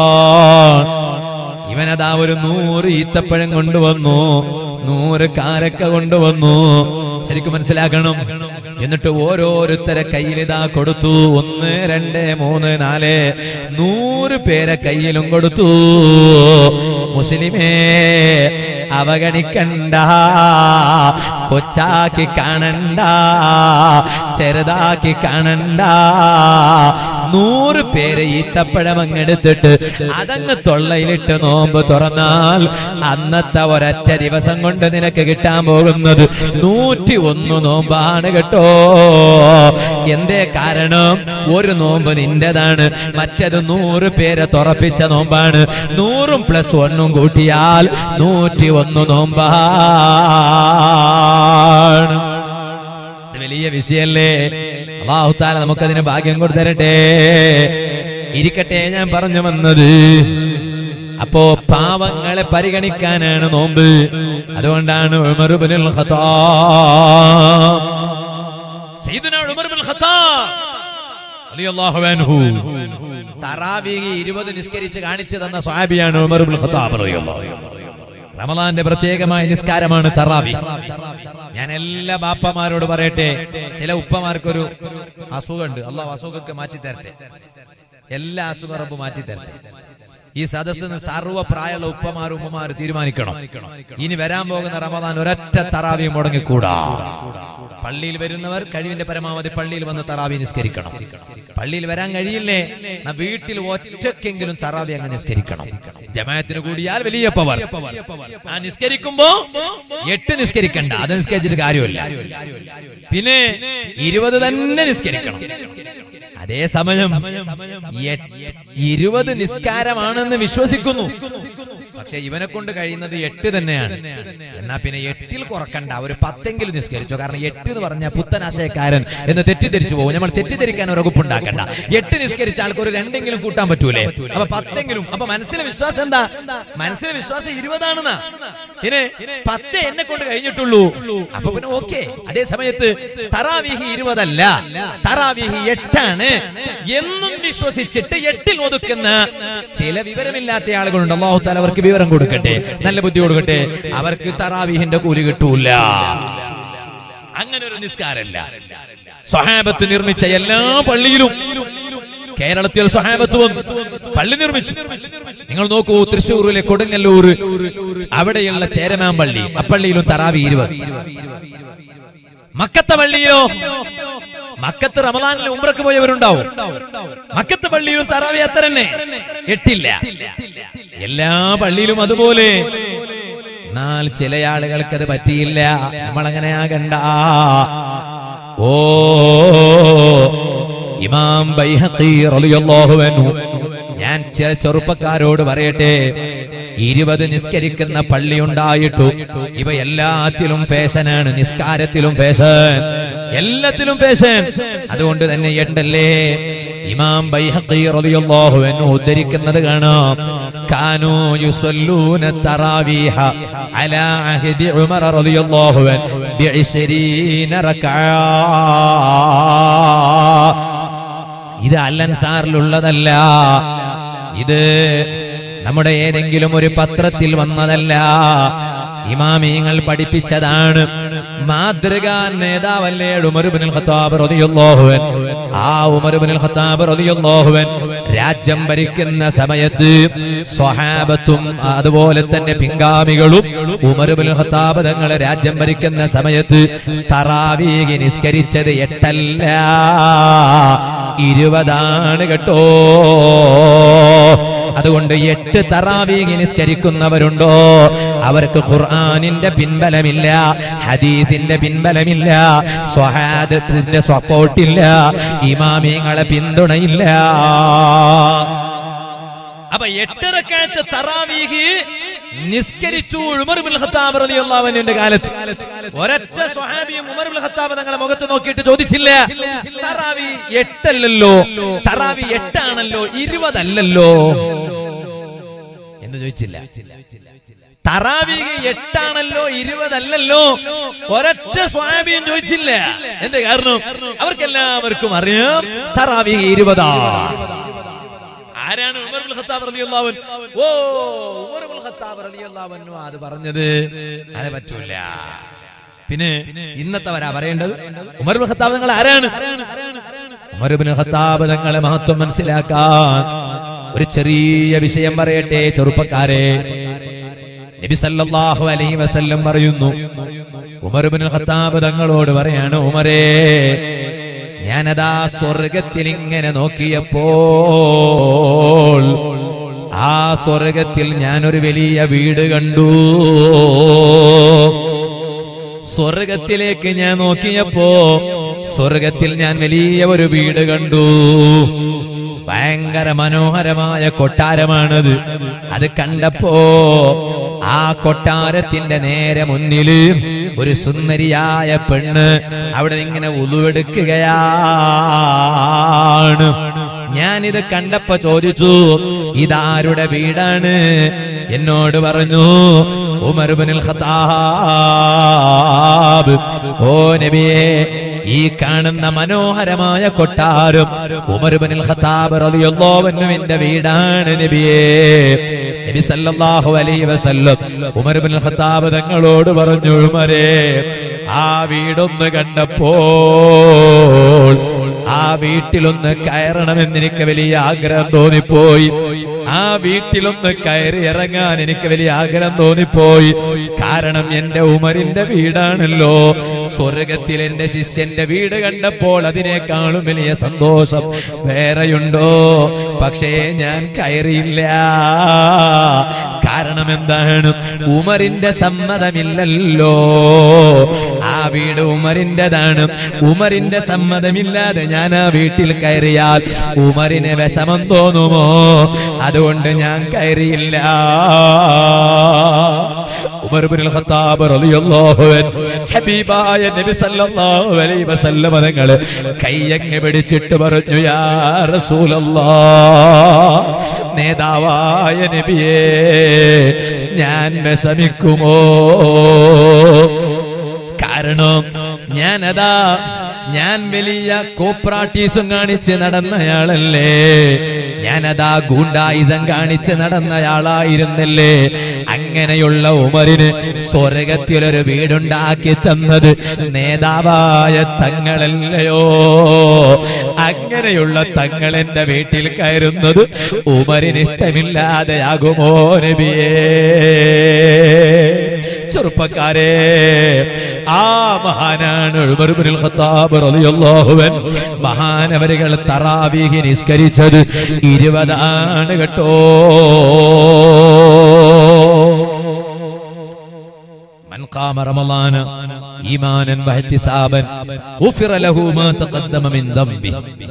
ഇവനതാ ഒരു നൂറ് ഈത്തപ്പഴം കൊണ്ടുവന്നു നൂറ് കാരക്ക കൊണ്ടുവന്നു ശരിക്കും മനസ്സിലാക്കണം എന്നിട്ട് ഓരോരുത്തരെ കയ്യിൽ ഇതാ കൊടുത്തു ഒന്ന് രണ്ട് മൂന്ന് നാല് നൂറ് പേരെ കയ്യിലും കൊടുത്തു മുസ്ലിമേ അവഗണിക്കണ്ട കൊച്ചാക്കി കാണണ്ട ചെറുതാക്കി കാണണ്ട നൂറ് പേരെ ഈത്തപ്പഴം അങ്ങെടുത്തിട്ട് അതങ്ങ് തൊള്ളയിലിട്ട് നോമ്പ് തുറന്നാൽ അന്നത്തെ ഒരൊറ്റ ദിവസം കൊണ്ട് നിനക്ക് കിട്ടാൻ പോകുന്നത് നൂറ്റി ഒന്ന് നോമ്പാണ് കേട്ടോ എന്തേ കാരണം ഒരു നോമ്പ് നിന്റേതാണ് മറ്റത് നൂറ് പേരെ തുറപ്പിച്ച നോമ്പാണ് നൂറും പ്ലസ് ഒന്നും കൂട്ടിയാൽ നൂറ്റി ഒന്ന് നോമ്പാണ് ഇത് വലിയ വിഷയല്ലേ അള്ളാഹുത്താല നമുക്കതിന് ഭാഗ്യം കൊടുത്തരട്ടെ ഇരിക്കട്ടെ ഞാൻ പറഞ്ഞു വന്നത് അപ്പോ പാവങ്ങളെ പരിഗണിക്കാനാണ് നോമ്പ് അതുകൊണ്ടാണ് ഉമർ ഇബ്നുൽ ഖത്താബ് സയ്യിദുന ഉമർ ഇബ്നുൽ ഖത്താബ് റളിയല്ലാഹു അൻഹു തറാവീഹ് 20 നിസ്കരിച്ച് കാണിച്ചു തന്ന സ്വഹാബിയാണ് ഉമർ ഇബ്നുൽ ഖത്താബ് റളിയല്ലാഹു അൻഹു റമദാന്റെ പ്രത്യേകമായ നിസ്കാരമാണ് തറാവി ഞാൻ എല്ലാ ബാപ്പമാരോട് പറയട്ടെ ചില ഉപ്പമാർക്കൊരു അസുഖമുണ്ട് അള്ളാഹു അസുഖമൊക്കെ മാറ്റി തരട്ടെ എല്ലാ അസുഖ റബ്ബ് മാറ്റി തരട്ടെ ഈ സദസ്സിന് സർവ്വ പ്രായമുള്ള ഉപ്പമാരും ഉമ്മമാരും തീരുമാനിക്കണം ഇനി വരാൻ പോകുന്ന റമദാൻ ഒരൊറ്റ തറാവി മുടങ്ങിക്കൂടാ പള്ളിയിൽ വരുന്നവർ കഴിവിന്റെ പരമാവധി പള്ളിയിൽ വന്ന് തറാവി നിസ്കരിക്കണം പള്ളിയിൽ വരാൻ കഴിയില്ലേ എന്നാ വീട്ടിൽ ഒറ്റക്കെങ്കിലും തറാവി അങ്ങ് നിസ്കരിക്കണം ജമായത്തിന് കൂടിയാൽ വലിയ പവർ ആ നിസ്കരിക്കുമ്പോ എട്ട് നിസ്കരിക്കണ്ട അത് നിസ്കരിച്ചിട്ട് കാര്യമില്ല പിന്നെ ഇരുപത് തന്നെ നിസ്കരിക്കണം അതേ സമയം എ- ഇരുപത് നിസ്കാരമാണെന്ന് വിശ്വസിക്കുന്നു പക്ഷെ ഇവനെ കൊണ്ട് കഴിയുന്നത് എട്ട് തന്നെയാണ് എന്നാ പിന്നെ എട്ടിൽ കുറക്കണ്ട ഒരു പത്തെങ്കിലും നിസ്കരിച്ചോ കാരണം എട്ട് എന്ന് പറഞ്ഞാൽ പുത്തനാശയക്കാരൻ എന്ന് തെറ്റിദ്ധരിച്ചു പോകും നമ്മൾ തെറ്റിദ്ധരിക്കാൻ ഒരു വകുപ്പുണ്ടാക്കണ്ട എട്ട് നിസ്കരിച്ച ആൾക്ക് ഒരു രണ്ടെങ്കിലും കൂട്ടാൻ പറ്റൂലേ അപ്പൊ പത്തെങ്കിലും അപ്പൊ മനസ്സിലെ വിശ്വാസം എന്താ മനസ്സിലെ വിശ്വാസം ഇരുപതാണെന്നാ പിന്നെ പത്ത് എന്നെ കൊണ്ട് കഴിഞ്ഞിട്ടുള്ളൂ അപ്പൊ പിന്നെ ഓക്കെ അതേ സമയത്ത് തറാവിഹി ഇരുപതല്ല തറാവിഹി എട്ടാണ് എന്നും വിശ്വസിച്ചിട്ട് എട്ടിൽ ഒതുക്കുന്ന ചില വിവരമില്ലാത്ത ആളുകളുണ്ട് അള്ളാഹു താല അവർക്ക് വിവരം കൊടുക്കട്ടെ നല്ല ബുദ്ധി കൊടുക്കട്ടെ അവർക്ക് തറാവിഹിന്റെ കൂലി കിട്ടൂല അങ്ങനെ ഒരു നിസ്കാരല്ല സഹാബത്ത് നിർമ്മിച്ച എല്ലാ പള്ളിയിലും കേരളത്തിൽ സഹാബത്ത് വന്നു പള്ളി നിർമ്മിച്ചു നിങ്ങൾ നോക്കൂ തൃശ്ശൂരിലെ കൊടുങ്ങല്ലൂർ അവിടെയുള്ള ചേരമാൻ പള്ളി അപ്പള്ളിയിലും തറാവി ഇരുപത് മക്കത്തെ പള്ളിയിലോ മക്കത്ത് റമദാനിൽ ഉംറക്ക് പോയവരുണ്ടാവും മക്കത്ത് പള്ളിയിലും തറാവി അത്ര തന്നെ എട്ടില്ല എല്ലാ പള്ളിയിലും അതുപോലെ എന്നാൽ ചില ആളുകൾക്ക് അത് പറ്റിയില്ല നമ്മളങ്ങനെ ആകണ്ട ഓ ഇമാം ബൈഹഖി റളിയല്ലാഹു അൻഹു ഞാൻ ചില ചെറുപ്പക്കാരോട് പറയട്ടെ ഇരുപത് നിസ്കരിക്കുന്ന പള്ളി ഉണ്ടായിട്ടു ഇവ എല്ലാത്തിലും ഫാഷനാണ് നിസ്കാരത്തിലും ഫാഷൻ എല്ലാത്തിലും ഫാഷൻ അതുകൊണ്ട് തന്നെ എട്ടല്ലേ ഇമാം ബൈഹഖി റളിയല്ലാഹു അൻഹു ഉദ്ധരിക്കുന്നത് കാണാം കാനൂ യുസല്ലൂന തറാവീഹ അലാ അഹദി ഉമർ റളിയല്ലാഹു അൻഹു ബിഇശ്രീന റകഅ ഇത് അല്ലൻസാറിലുള്ളതല്ല ഇത് നമ്മുടെ ഏതെങ്കിലും ഒരു പത്രത്തിൽ വന്നതല്ല ഇമാമിയങ്ങൾ പഠിപ്പിച്ചതാണ് മാതൃകാ നേതാവല്ലേ ഉമറുബിനുൽ ഖത്താബ് റളിയല്ലാഹു അൻഹു ആ ഉമറുബിനുൽ ഖത്താബ് റളിയല്ലാഹു അൻഹു രാജ്യം ഭരിക്കുന്ന സമയത്ത് സ്വഹാബത്തും അതുപോലെ തന്നെ പിൻഗാമികളും ഉമറുബിനുൽ ഖത്താബ് തങ്ങളെ രാജ്യം ഭരിക്കുന്ന സമയത്ത് തറാവീഹ് നിസ്കരിച്ചത് എട്ടല്ല ഇരുപതാണ് കേട്ടോ അതുകൊണ്ട് എട്ട് തറാവീഹ് നിസ്കരിക്കുന്നവരുണ്ടോ അവർക്ക് ഖുർആനിന്റെ പിൻബലമില്ല ഹദീസിന്റെ പിൻബലമില്ല സ്വഹാദത്തിന്റെ സപ്പോർട്ടില്ല ഇമാമിങ്ങളെ പിന്തുണയില്ല അപ്പൊ എട്ടരക്കാലത്ത് തറാവീഹ് നിസ്കരിച്ചു ഉമർ ബിൻ ഖത്താബ് റളിയല്ലാഹു അൻഹുവിന്റെ കാലത്ത് ഒരൊറ്റ സ്വഹാബിയും ഉമർ ബിൻ ഖത്താബ് തങ്ങളെ മുഖത്ത് നോക്കിയിട്ട് ചോദിച്ചില്ല തറാവി എട്ടല്ലല്ലോ തറാവി എട്ടാണല്ലോ ഇരുപതല്ലല്ലോ എന്ന് ചോദിച്ചില്ല തറാവീഹ് എട്ടാണല്ലോ ഇരുപതല്ലല്ലോ ഒരൊറ്റ സ്വാബിയും ചോദിച്ചില്ല എന്ത് കാരണം അവർക്കെല്ലാവർക്കും അറിയാം തറാവീഹ് ഇരുപതാ ആരാണ് ഉമർ ബിൻ ഖത്താബ് റളിയല്ലാഹു അൻഹു ഓ ഉമർ ബിൻ ഖത്താബ് റളിയല്ലാഹു അൻഹു അത് പറഞ്ഞത് അത് പറ്റൂല പിന്നെ ഇന്നത്തെ വരാ പറയേണ്ടത് ഉമർ ബിൻ ഖത്താബ് നിങ്ങൾ ആരാണ് ഉമർ ബിൻ ഖത്താബ് തങ്ങളെ മഹത്വം മനസ്സിലാക്കാൻ ഒരു ചെറിയ വിഷയം പറയട്ടെ ചെറുപ്പക്കാരെ നബി സല്ലല്ലാഹു അലൈഹി വസല്ലം പറയുന്നു ഉമർ ബിൻ ഖത്താബ് തങ്ങളോട് പറയാണ് ഉമരേ ഞാനതാ സ്വർഗത്തിൽ ഇങ്ങനെ നോക്കിയപ്പോൾ ആ സ്വർഗത്തിൽ ഞാനൊരു വലിയ വീട് കണ്ടു സ്വർഗത്തിലേക്ക് ഞാൻ നോക്കിയപ്പോ സ്വർഗത്തിൽ ഞാൻ വലിയ ഒരു വീട് കണ്ടു ഭയങ്കര മനോഹരമായ കൊട്ടാരമാണത് അത് കണ്ടപ്പോ ആ കൊട്ടാരത്തിന്റെ നേരെ മുന്നില് ഒരു സുന്ദരിയായ പെണ്ണ് അവിടെ ഇങ്ങനെ ഉളുവെടുക്കുകയാണ് ഞാനിത് കണ്ടപ്പോ ചോദിച്ചു ഇതാരുടെ വീടാണ് എന്നോട് പറഞ്ഞു ഉമർ ഇബ്നുൽ ഖത്താബ് ഓ നബിയേ ഈ കാണുന്ന മനോഹരമായ കൊട്ടാരം ഉമർ ഇബ്നുൽ ഖത്താബ് റളിയല്ലാഹു അൻഹുവിന്റെ വീടാണ് നബിയേ നബി സല്ലല്ലാഹു അലൈഹി വസല്ലം ഉമർ ഇബ്നുൽ ഖത്താബ് തങ്ങളോട് പറഞ്ഞു ഉമരേ ആ വീടൊന്ന് കണ്ടപ്പോൾ ആ വീട്ടിലൊന്ന് കയറണമെന്ന് എനിക്ക് വലിയ ആഗ്രഹം തോന്നിപ്പോയി ആ വീട്ടിലൊന്ന് കയറി ഇറങ്ങാൻ എനിക്ക് വലിയ ആഗ്രഹം തോന്നിപ്പോയി കാരണം എന്റെ ഉമരിന്റെ വീടാണല്ലോ സ്വർഗത്തിൽ എന്റെ ശിഷ്യന്റെ വീട് കണ്ടപ്പോൾ അതിനേക്കാളും വലിയ സന്തോഷം വേറെയുണ്ടോ പക്ഷേ ഞാൻ കയറിയില്ല കാരണം എന്താണ് ഉമറിന്റെ സമ്മതമില്ലല്ലോ ആ വീട് ഉമറിൻ്റെതാണ് ഉമറിന്റെ സമ്മതമില്ലാതെ ഞാൻ ആ വീട്ടിൽ കയറിയാൽ ഉമറിന് വിഷമം തോന്നുമോ അതുകൊണ്ട് ഞാൻ കയറിയില്ല ഉമർ ഇബ്നുൽ ഖത്താബ് റളിയല്ലാഹു അൻഹു ഹബീബായ നബി സല്ലല്ലാഹു അലൈഹി വസല്ലം തങ്ങൾ കൈയങ്ങ് പിടിച്ചിട്ട് പറഞ്ഞു യാ റസൂലല്ലാഹ് നേതാവായ നബിയേ ഞാൻ വിഷമിക്കുമോ കാരണം ഞാനതാ ഞാൻ വലിയ കോപ്രാട്ടീസും കാണിച്ച് നടന്നയാളല്ലേ ഞാനതാ ഗൂണ്ടായിസം കാണിച്ച് നടന്നയാളായിരുന്നല്ലേ അങ്ങനെയുള്ള ഉമറിന് സ്വർഗത്തിലൊരു വീടുണ്ടാക്കി തന്നത് നേതാവായ തങ്ങളല്ലയോ അങ്ങനെയുള്ള തങ്ങൾ എന്റെ വീട്ടിൽ കയറുന്നത് ഉമറിന് ഇഷ്ടമില്ലാതെയാകുമോ നബിയേ ചെറുപ്പക്കാരെ ആ മഹാനാണ് ഉമർ ഇബ്നുൽ ഖത്താബ് റളിയല്ലാഹു അൻഹു മഹാനവരുകൾ തറാവീഹ് നിസ്കരിച്ചത് ഇരുപതാണ് കേട്ടോ من قام رمضان ايمانا واحتسابا غفر له ما تقدم من ذنبه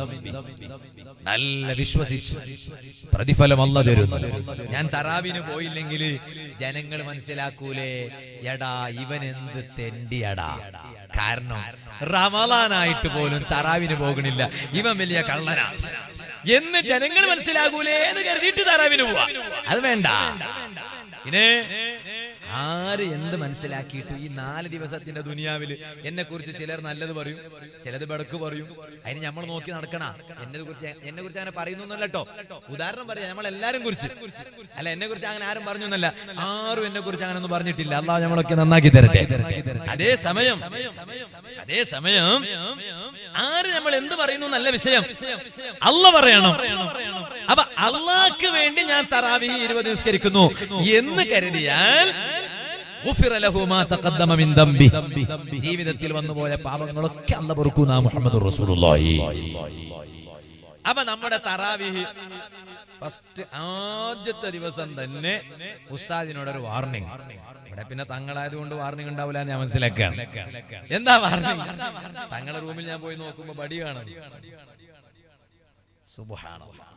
നല്ല വിശ്വസിച്ച് പ്രതിഫലം അല്ല തരുന്നു ഞാൻ തറാവിന് പോയില്ലെങ്കിൽ ജനങ്ങൾ മനസ്സിലാക്കൂലേ എടാ ഇവൻ എന്ത് തെണ്ടിയടാ കാരണം റമലാനായിട്ട് പോലും തറാവിന് പോകണില്ല ഇവൻ വലിയ കള്ളനാ എന്ന് ജനങ്ങൾ മനസ്സിലാകൂലേ എന്ന് കരുതിയിട്ട് തറാവിന് പോവാ അത് വേണ്ട പിന്നെ ആര് എന്ത് മനസ്സിലാക്കിയിട്ട് ഈ നാല് ദിവസത്തിന്റെ ദുനിയാവില് എന്നെ കുറിച്ച് ചിലർ നല്ലത് പറയും ചിലത് ബെടക്ക് പറയും അതിന് നമ്മൾ നോക്കി നടക്കണ എന്നെ കുറിച്ച് എന്നെ കുറിച്ച് അങ്ങനെ പറയുന്നല്ല കേട്ടോ ഉദാഹരണം പറയാം നമ്മൾ എല്ലാരും കുറിച്ച് അല്ല എന്നെ കുറിച്ച് അങ്ങനെ ആരും പറഞ്ഞു എന്നല്ല ആരും എന്നെ കുറിച്ച് അങ്ങനെ ഒന്നും പറഞ്ഞിട്ടില്ല അള്ളാഹ് നമ്മളൊക്കെ നന്നാക്കി തരട്ടെ അതേ സമയം അതേ സമയം ആര് നമ്മൾ എന്ത് പറയുന്നു നല്ല വിഷയം അല്ല പറയണം അപ്പൊ അള്ളാഹ്ക്ക് വേണ്ടി ഞാൻ തറാവി ഇരുപത് നിസ്കരിക്കുന്നു എന്ന് കരുതിയാൽ ഗുഫിറ ലഹു മാ തഖദ്ദമ മിൻ ദംബി. ജീവിതത്തിൽ വന്നുപോയ പാപങ്ങളൊക്കെ അല്ല പൊറുക്കുന്ന മുഹമ്മദ് റസൂലുള്ളാഹി അപ്പൊ നമ്മുടെ തറാവിഹി ഫസ്റ്റ് ആദ്യത്തെ ദിവസം തന്നെ ഉസ്താദിനോടൊരു വാർണിംഗ് ഇവിടെ പിന്നെ തങ്ങളായതുകൊണ്ട് വാർണിംഗ് ഉണ്ടാവില്ല എന്ന് ഞാൻ മനസ്സിലാക്കുകയാണ് എന്താ വാർണിംഗ് തങ്ങളെ റൂമിൽ ഞാൻ പോയി നോക്കുമ്പോ ബടി കാണും സുബ്ഹാനല്ലാഹ്.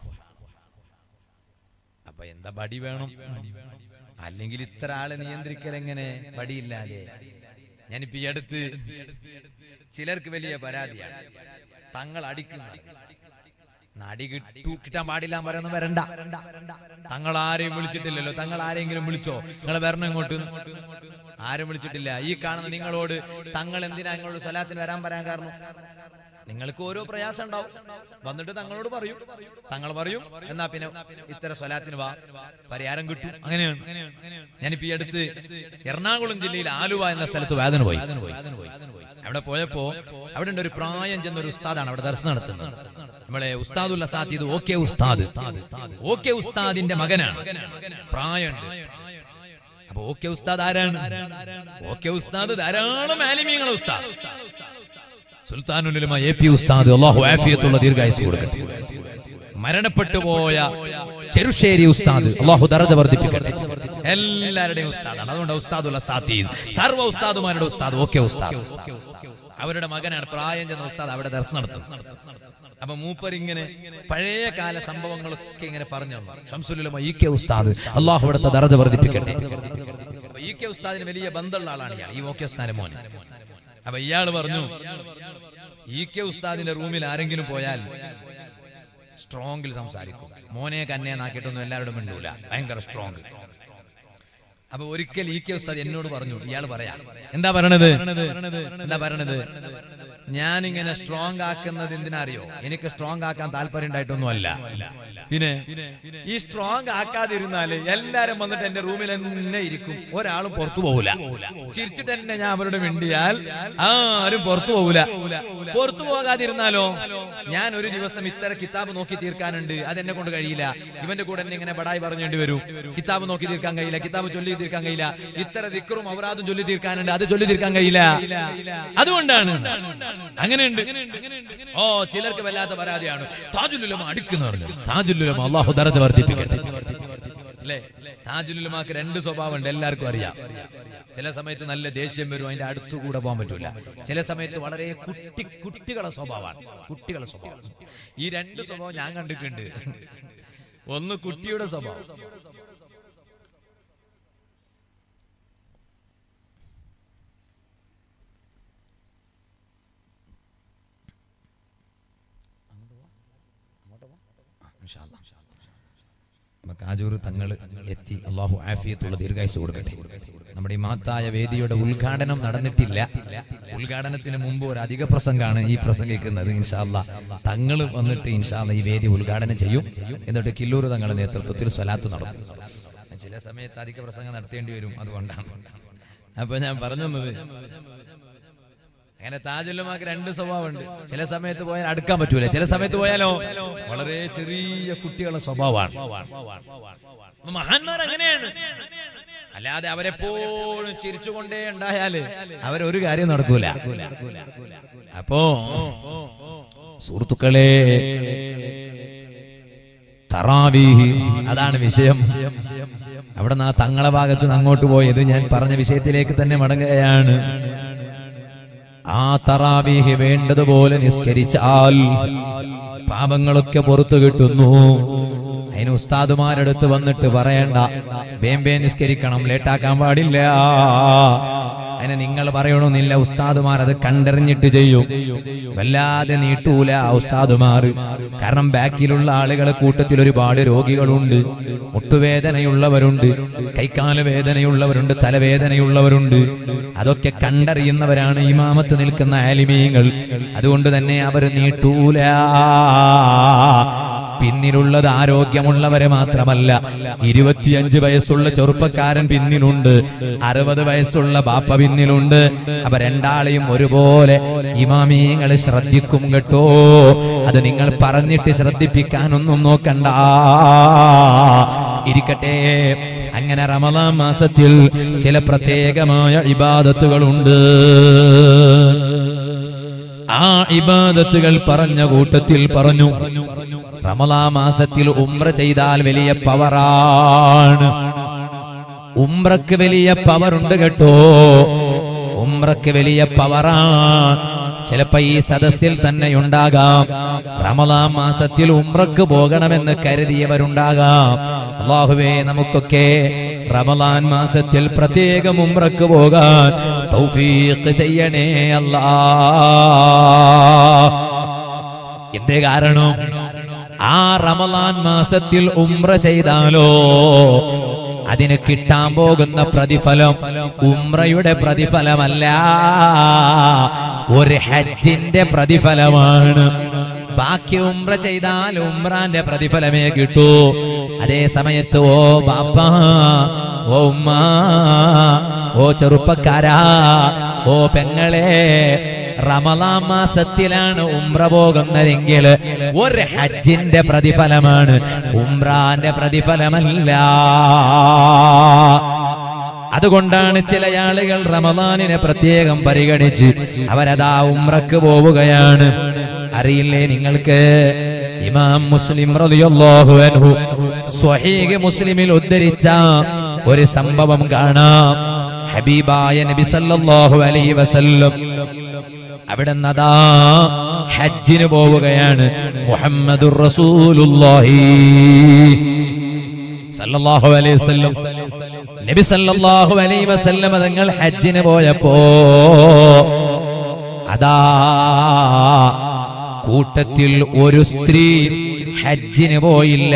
അപ്പൊ എന്താ ബടി വേണം അല്ലെങ്കിൽ ഇത്ര ആളെ നിയന്ത്രിക്കൽ എങ്ങനെ ബടിയില്ലാതെ ഞാനിപ്പോ ഈ അടുത്ത് ചിലർക്ക് വലിയ പരാതിയാണ് തങ്ങൾ അടിക്കുന്ന നടി കിട്ടു കിട്ടാൻ പാടില്ല എന്ന് പറയുന്നത് വരണ്ട തങ്ങൾ ആരെയും വിളിച്ചിട്ടില്ലല്ലോ തങ്ങൾ ആരെങ്കിലും വിളിച്ചോ നിങ്ങൾ വരണം ഇങ്ങോട്ട് ആരും വിളിച്ചിട്ടില്ല ഈ കാണുന്ന നിങ്ങളോട് തങ്ങൾ എന്തിനാ നിങ്ങളോട് സ്വലാത്തിന് വരാൻ പറയാൻ കാരണം നിങ്ങൾക്ക് ഓരോ പ്രയാസം ഉണ്ടാവും വന്നിട്ട് തങ്ങളോട് പറയും തങ്ങൾ പറയും എന്നാ പിന്നെ ഇത്തരം സ്വലാത്തിന് വാ പരിഹാരം കിട്ടും അങ്ങനെയാണ് ഞാനിപ്പോ ഈ അടുത്ത് എറണാകുളം ജില്ലയിൽ ആലുവ എന്ന സ്ഥലത്ത് വേദന പോയി അവിടെ പോയപ്പോ അവിടെ ഉണ്ട് ഒരു പ്രായം ചെന്ന ഒരു ഉസ്താദാണ് അവിടെ ദർശനം നടത്തുന്നത് നമ്മളെ ഉസ്താദുൽ അസാദ് ഓക്കെ ഉസ്താദ് ഓക്കെ ഉസ്താദിന്റെ മകനാണ് പ്രായമുണ്ട് അപ്പൊ ഓക്കെ ഉസ്താദ് ആരാണ് ഓക്കെ ഉസ്താദ് ധാരാളം ആലിമീങ്ങളെ ഉസ്താദ് സുൽത്താനുലുലമ എ പി ഉസ്താദ് അള്ളാഹു ആഫിയത്തുള്ള ദീർഘായുസ് കൊടുക്കട്ടെ മരണപ്പെട്ടു പോയ ചെറുശ്ശേരി ഉസ്താദ് അള്ളാഹു ദറജ വർദ്ധിപ്പിക്കട്ടെ എല്ലാവരുടെയും ഉസ്താദാണ് അതുകൊണ്ട് ഉസ്താദുള്ള സാത്തീദ് സർവ്വ ഉസ്താദുമാരുടെ ഉസ്താദ് ഓക്കെ ഉസ്താദ് അവരുടെ മകനാണ് പ്രായം ചെന്ന ഉസ്താദ് അവിടെ ദർശനം നടത്തുന്നത് അപ്പൊ മൂപ്പർ ഇങ്ങനെ പഴയ കാല സംഭവങ്ങളൊക്കെ ഇങ്ങനെ പറഞ്ഞു തന്നു. ഷംസുലുലമ ഇ കെ ഉസ്താദ് അള്ളാഹു അവിടുത്തെ ദറജ വർദ്ധിപ്പിക്കട്ടെ അപ്പൊ ഇ കെ ഉസ്താദിന് വലിയ ബന്ധമുള്ള ആളാണ് ഇയാൾ ഈ ഓക്കെ ഉസ്താദിന്റെ മോൻ അപ്പൊ ഇയാള് പറഞ്ഞു ഇ കെ ഉസ്താദിന്റെ റൂമിൽ ആരെങ്കിലും പോയാൽ സ്ട്രോങ്ങിൽ സംസാരിക്കും മോനെ കന്നെ നാക്കിയിട്ടൊന്നും എല്ലാവരോടും മിണ്ടൂല ഭയങ്കര സ്ട്രോങ് അപ്പൊ ഒരിക്കൽ ഇ കെ ഉസ്താദ് എന്നോട് പറഞ്ഞു ഇയാൾ പറയാ എന്താ പറയണത് എന്താ പറയണത് ഞാൻ ഇങ്ങനെ സ്ട്രോങ് ആക്കുന്നത് എന്തിനറിയോ എനിക്ക് സ്ട്രോങ് ആക്കാൻ താല്പര്യം ഉണ്ടായിട്ടൊന്നും അല്ല പിന്നെ ഈ സ്ട്രോങ് ആക്കാതിരുന്നാല് എല്ലാരും വന്നിട്ട് എന്റെ റൂമിൽ തന്നെ ഇരിക്കും ഒരാളും പുറത്തു പോകൂല ചിരിച്ചിട്ട് തന്നെ ഞാൻ അവരോട് മിണ്ടിയാൽ ആരും പുറത്തു പോകൂല പുറത്തു പോകാതിരുന്നാലോ ഞാൻ ഒരു ദിവസം ഇത്ര കിതാബ് നോക്കി തീർക്കാനുണ്ട് അതെന്നെ കൊണ്ട് കഴിയില്ല ഇവന്റെ കൂടെ എന്നെ ഇങ്ങനെ ബടായി പറഞ്ഞേണ്ടി വരും കിതാബ് നോക്കി തീർക്കാൻ കഴിയില്ല കിതാബ് ചൊല്ലി തീർക്കാൻ കഴിയില്ല ഇത്ര ദിക്കറും അവരാതും ചൊല്ലി തീർക്കാനുണ്ട് അത് ചൊല്ലി തീർക്കാൻ കഴിയില്ല അതുകൊണ്ടാണ് അങ്ങനെയുണ്ട് ഓ ചിലർക്ക് വല്ലാത്ത പരാതിയാണ് താജുലുലമ അടിക്കുന്ന പറഞ്ഞു താജുലുലമ അള്ളാഹു ദറജ വർദ്ധിപ്പിക്കട്ടെ അല്ലേ താജുലുലമാക്ക് രണ്ട് സ്വഭാവമുണ്ട് എല്ലാവർക്കും അറിയാം ചില സമയത്ത് നല്ല ദേഷ്യം വരും അതിന്റെ അടുത്തു കൂടെ പോകാൻ പറ്റൂല ചില സമയത്ത് വളരെ കുട്ടി കുട്ടികളെ സ്വഭാവമാണ് കുട്ടികളെ സ്വഭാവം ഈ രണ്ട് സ്വഭാവം ഞാൻ കണ്ടിട്ടുണ്ട് ഒന്ന് കുട്ടിയുടെ സ്വഭാവം കാജൂർ തങ്ങൾ എത്തി അള്ളാഹു ആഫിയത്തുള്ള ദീർഘായുസ് കൊടുക്കട്ടെ നമ്മുടെ ഈ മാത്തായ വേദിയുടെ ഉദ്ഘാടനം നടന്നിട്ടില്ല ഉദ്ഘാടനത്തിന് മുമ്പ് ഒരു അധിക പ്രസംഗമാണ് ഈ പ്രസംഗിക്കുന്നത് ഇൻഷാല്ല തങ്ങൾ വന്നിട്ട് ഇൻഷാല്ല ഈ വേദി ഉദ്ഘാടനം ചെയ്യും എന്നിട്ട് കില്ലൂർ തങ്ങളുടെ നേതൃത്വത്തിൽ സ്വലാത്ത് നടത്തും ചില സമയത്ത് അധിക പ്രസംഗം നടത്തേണ്ടി വരും അതുകൊണ്ടാണ് അപ്പൊ ഞാൻ പറഞ്ഞത് അങ്ങനെ താജുല്ലമാക്ക് രണ്ട് സ്വഭാവമുണ്ട് ചില സമയത്ത് പോയാൽ അടുക്കാൻ പറ്റൂല ചില സമയത്ത് പോയാലോ വളരെ ചെറിയ കുട്ടികളുടെ സ്വഭാവമാണ് അപ്പൊ മഹാന്മാർ അങ്ങനെയാണ് അല്ലാതെ അവരെപ്പോഴും ചിരിച്ചുകൊണ്ടേ ഉണ്ടായാല് അവരൊരു കാര്യം നടക്കൂല അപ്പോ സുഹൃത്തുക്കളെ തറാവീഹ് അതാണ് വിഷയം അവിടെ നിന്ന് ആ തങ്ങളെ ഭാഗത്ത് നിന്ന് അങ്ങോട്ട് പോയത് ഞാൻ പറഞ്ഞ വിഷയത്തിലേക്ക് തന്നെ മടങ്ങുകയാണ് ആ തറാവീഹ് വേണ്ടതുപോലെ നിസ്കരിച്ചാൽ പാപങ്ങളൊക്കെ പുറത്തു കിട്ടുന്നു അതിന് ഉസ്താദുമാരടുത്ത് വന്നിട്ട് പറയണ്ട വേമ്പേ നിസ്കരിക്കണം ലേട്ടാക്കാൻ പാടില്ല അതിന് നിങ്ങൾ പറയണമെന്നില്ല ഉസ്താദുമാർ അത് കണ്ടറിഞ്ഞിട്ട് ചെയ്യും വല്ലാതെ നീട്ടൂല ആ ഉസ്താദുമാർ കാരണം ബാക്കിലുള്ള ആളുകളെ കൂട്ടത്തിൽ ഒരുപാട് രോഗികളുണ്ട് മുട്ടുവേദനയുള്ളവരുണ്ട് കൈക്കാല് വേദനയുള്ളവരുണ്ട് തലവേദനയുള്ളവരുണ്ട് അതൊക്കെ കണ്ടറിയുന്നവരാണ് ഇമാമത്ത് നിൽക്കുന്ന ആലിമീങ്ങൾ അതുകൊണ്ട് തന്നെ അവർ നീട്ടൂല പിന്നിലുള്ളത് ആരോഗ്യമുള്ളവരെ മാത്രമല്ല ഇരുപത്തിയഞ്ച് വയസ്സുള്ള ചെറുപ്പക്കാരൻ പിന്നിലുണ്ട് അറുപത് വയസ്സുള്ള ബാപ്പ പിന്നിലുണ്ട് അപ്പൊ രണ്ടാളെയും ഒരുപോലെ ഇമാമീങ്ങൾ ശ്രദ്ധിക്കും കേട്ടോ അത് നിങ്ങൾ പറഞ്ഞിട്ട് ശ്രദ്ധിപ്പിക്കാനൊന്നും നോക്കണ്ട ഇരിക്കട്ടെ അങ്ങനെ റമദാൻ മാസത്തിൽ ചില പ്രത്യേകമായ ഇബാദത്തുകളുണ്ട് ആ ഇബാദത്തുകൾ പറഞ്ഞ കൂട്ടത്തിൽ പറഞ്ഞു റമലാ മാസത്തിൽ ഉംറ ചെയ്താൽ വലിയ പവറാണ് ഉംറക്ക് വലിയ പവറുണ്ട് കേട്ടോ ഉംറക്ക് വലിയ പവറാണ് ചിലപ്പോ ഈ സദസ്സിൽ തന്നെ ഉണ്ടാകാം റമദാൻ മാസത്തിൽ ഉംറക്ക് പോകണമെന്ന് കരുതിയവരുണ്ടാകാം അള്ളാഹുവേ നമുക്കൊക്കെ റമദാൻ മാസത്തിൽ പ്രത്യേകം ഉംറക്ക് പോകാൻ തൗഫീഖ് ചെയ്യണേ അല്ലാ എന്തേ കാരണം ആ റമദാൻ മാസത്തിൽ ഉംറ ചെയ്താലോ അതിന് കിട്ടാൻ പോകുന്ന പ്രതിഫലം ഉംറയുടെ പ്രതിഫലമല്ല ഒരു ഹജ്ജിന്റെ പ്രതിഫലമാണ് ബാക്കി ഉംറ ചെയ്താൽ ഉംറാന്റെ പ്രതിഫലമേ കിട്ടൂ അതേ സമയത്ത് ഓ ബാപ്പ ഓ ഉമ്മ ഓ ചെറുപ്പക്കാരാ ഓ പെങ്ങളെ റമലാം മാസത്തിലാണ് ഉംറ പോകുന്നതെങ്കിൽ ഒരു ഹജ്ജിന്റെ പ്രതിഫലമാണ് ഉംറാന്റെ പ്രതിഫലമല്ല അതുകൊണ്ടാണ് ചില ആളുകൾ റമദാനിനെ പ്രത്യേകം പരിഗണിച്ച് അവരതാ ഉംറക്ക് പോവുകയാണ് അറിയില്ലേ നിങ്ങൾക്ക് ഇമാം മുസ്ലിം റളിയല്ലാഹു അൻഹു സ്വഹീഹ് മുസ്ലിമിൽ ഉദ്ധരിച്ച ഒരു സംഭവം കാണാം ഹബീബായ നബി സല്ലല്ലാഹു അലൈഹി വസല്ലം അവിടെ നദാ ഹജ്ജിന് പോവുകയാണ് മുഹമ്മദുർ റസൂലുള്ളാഹി സല്ലല്ലാഹു അലൈഹി വസല്ലം നബി സല്ലല്ലാഹു അലൈഹി വസല്ലം തങ്ങൾ ഹജ്ജിന് പോയപ്പോ അതാ കൂട്ടത്തിൽ ഒരു സ്ത്രീ ഹജ്ജിന് പോയില്ല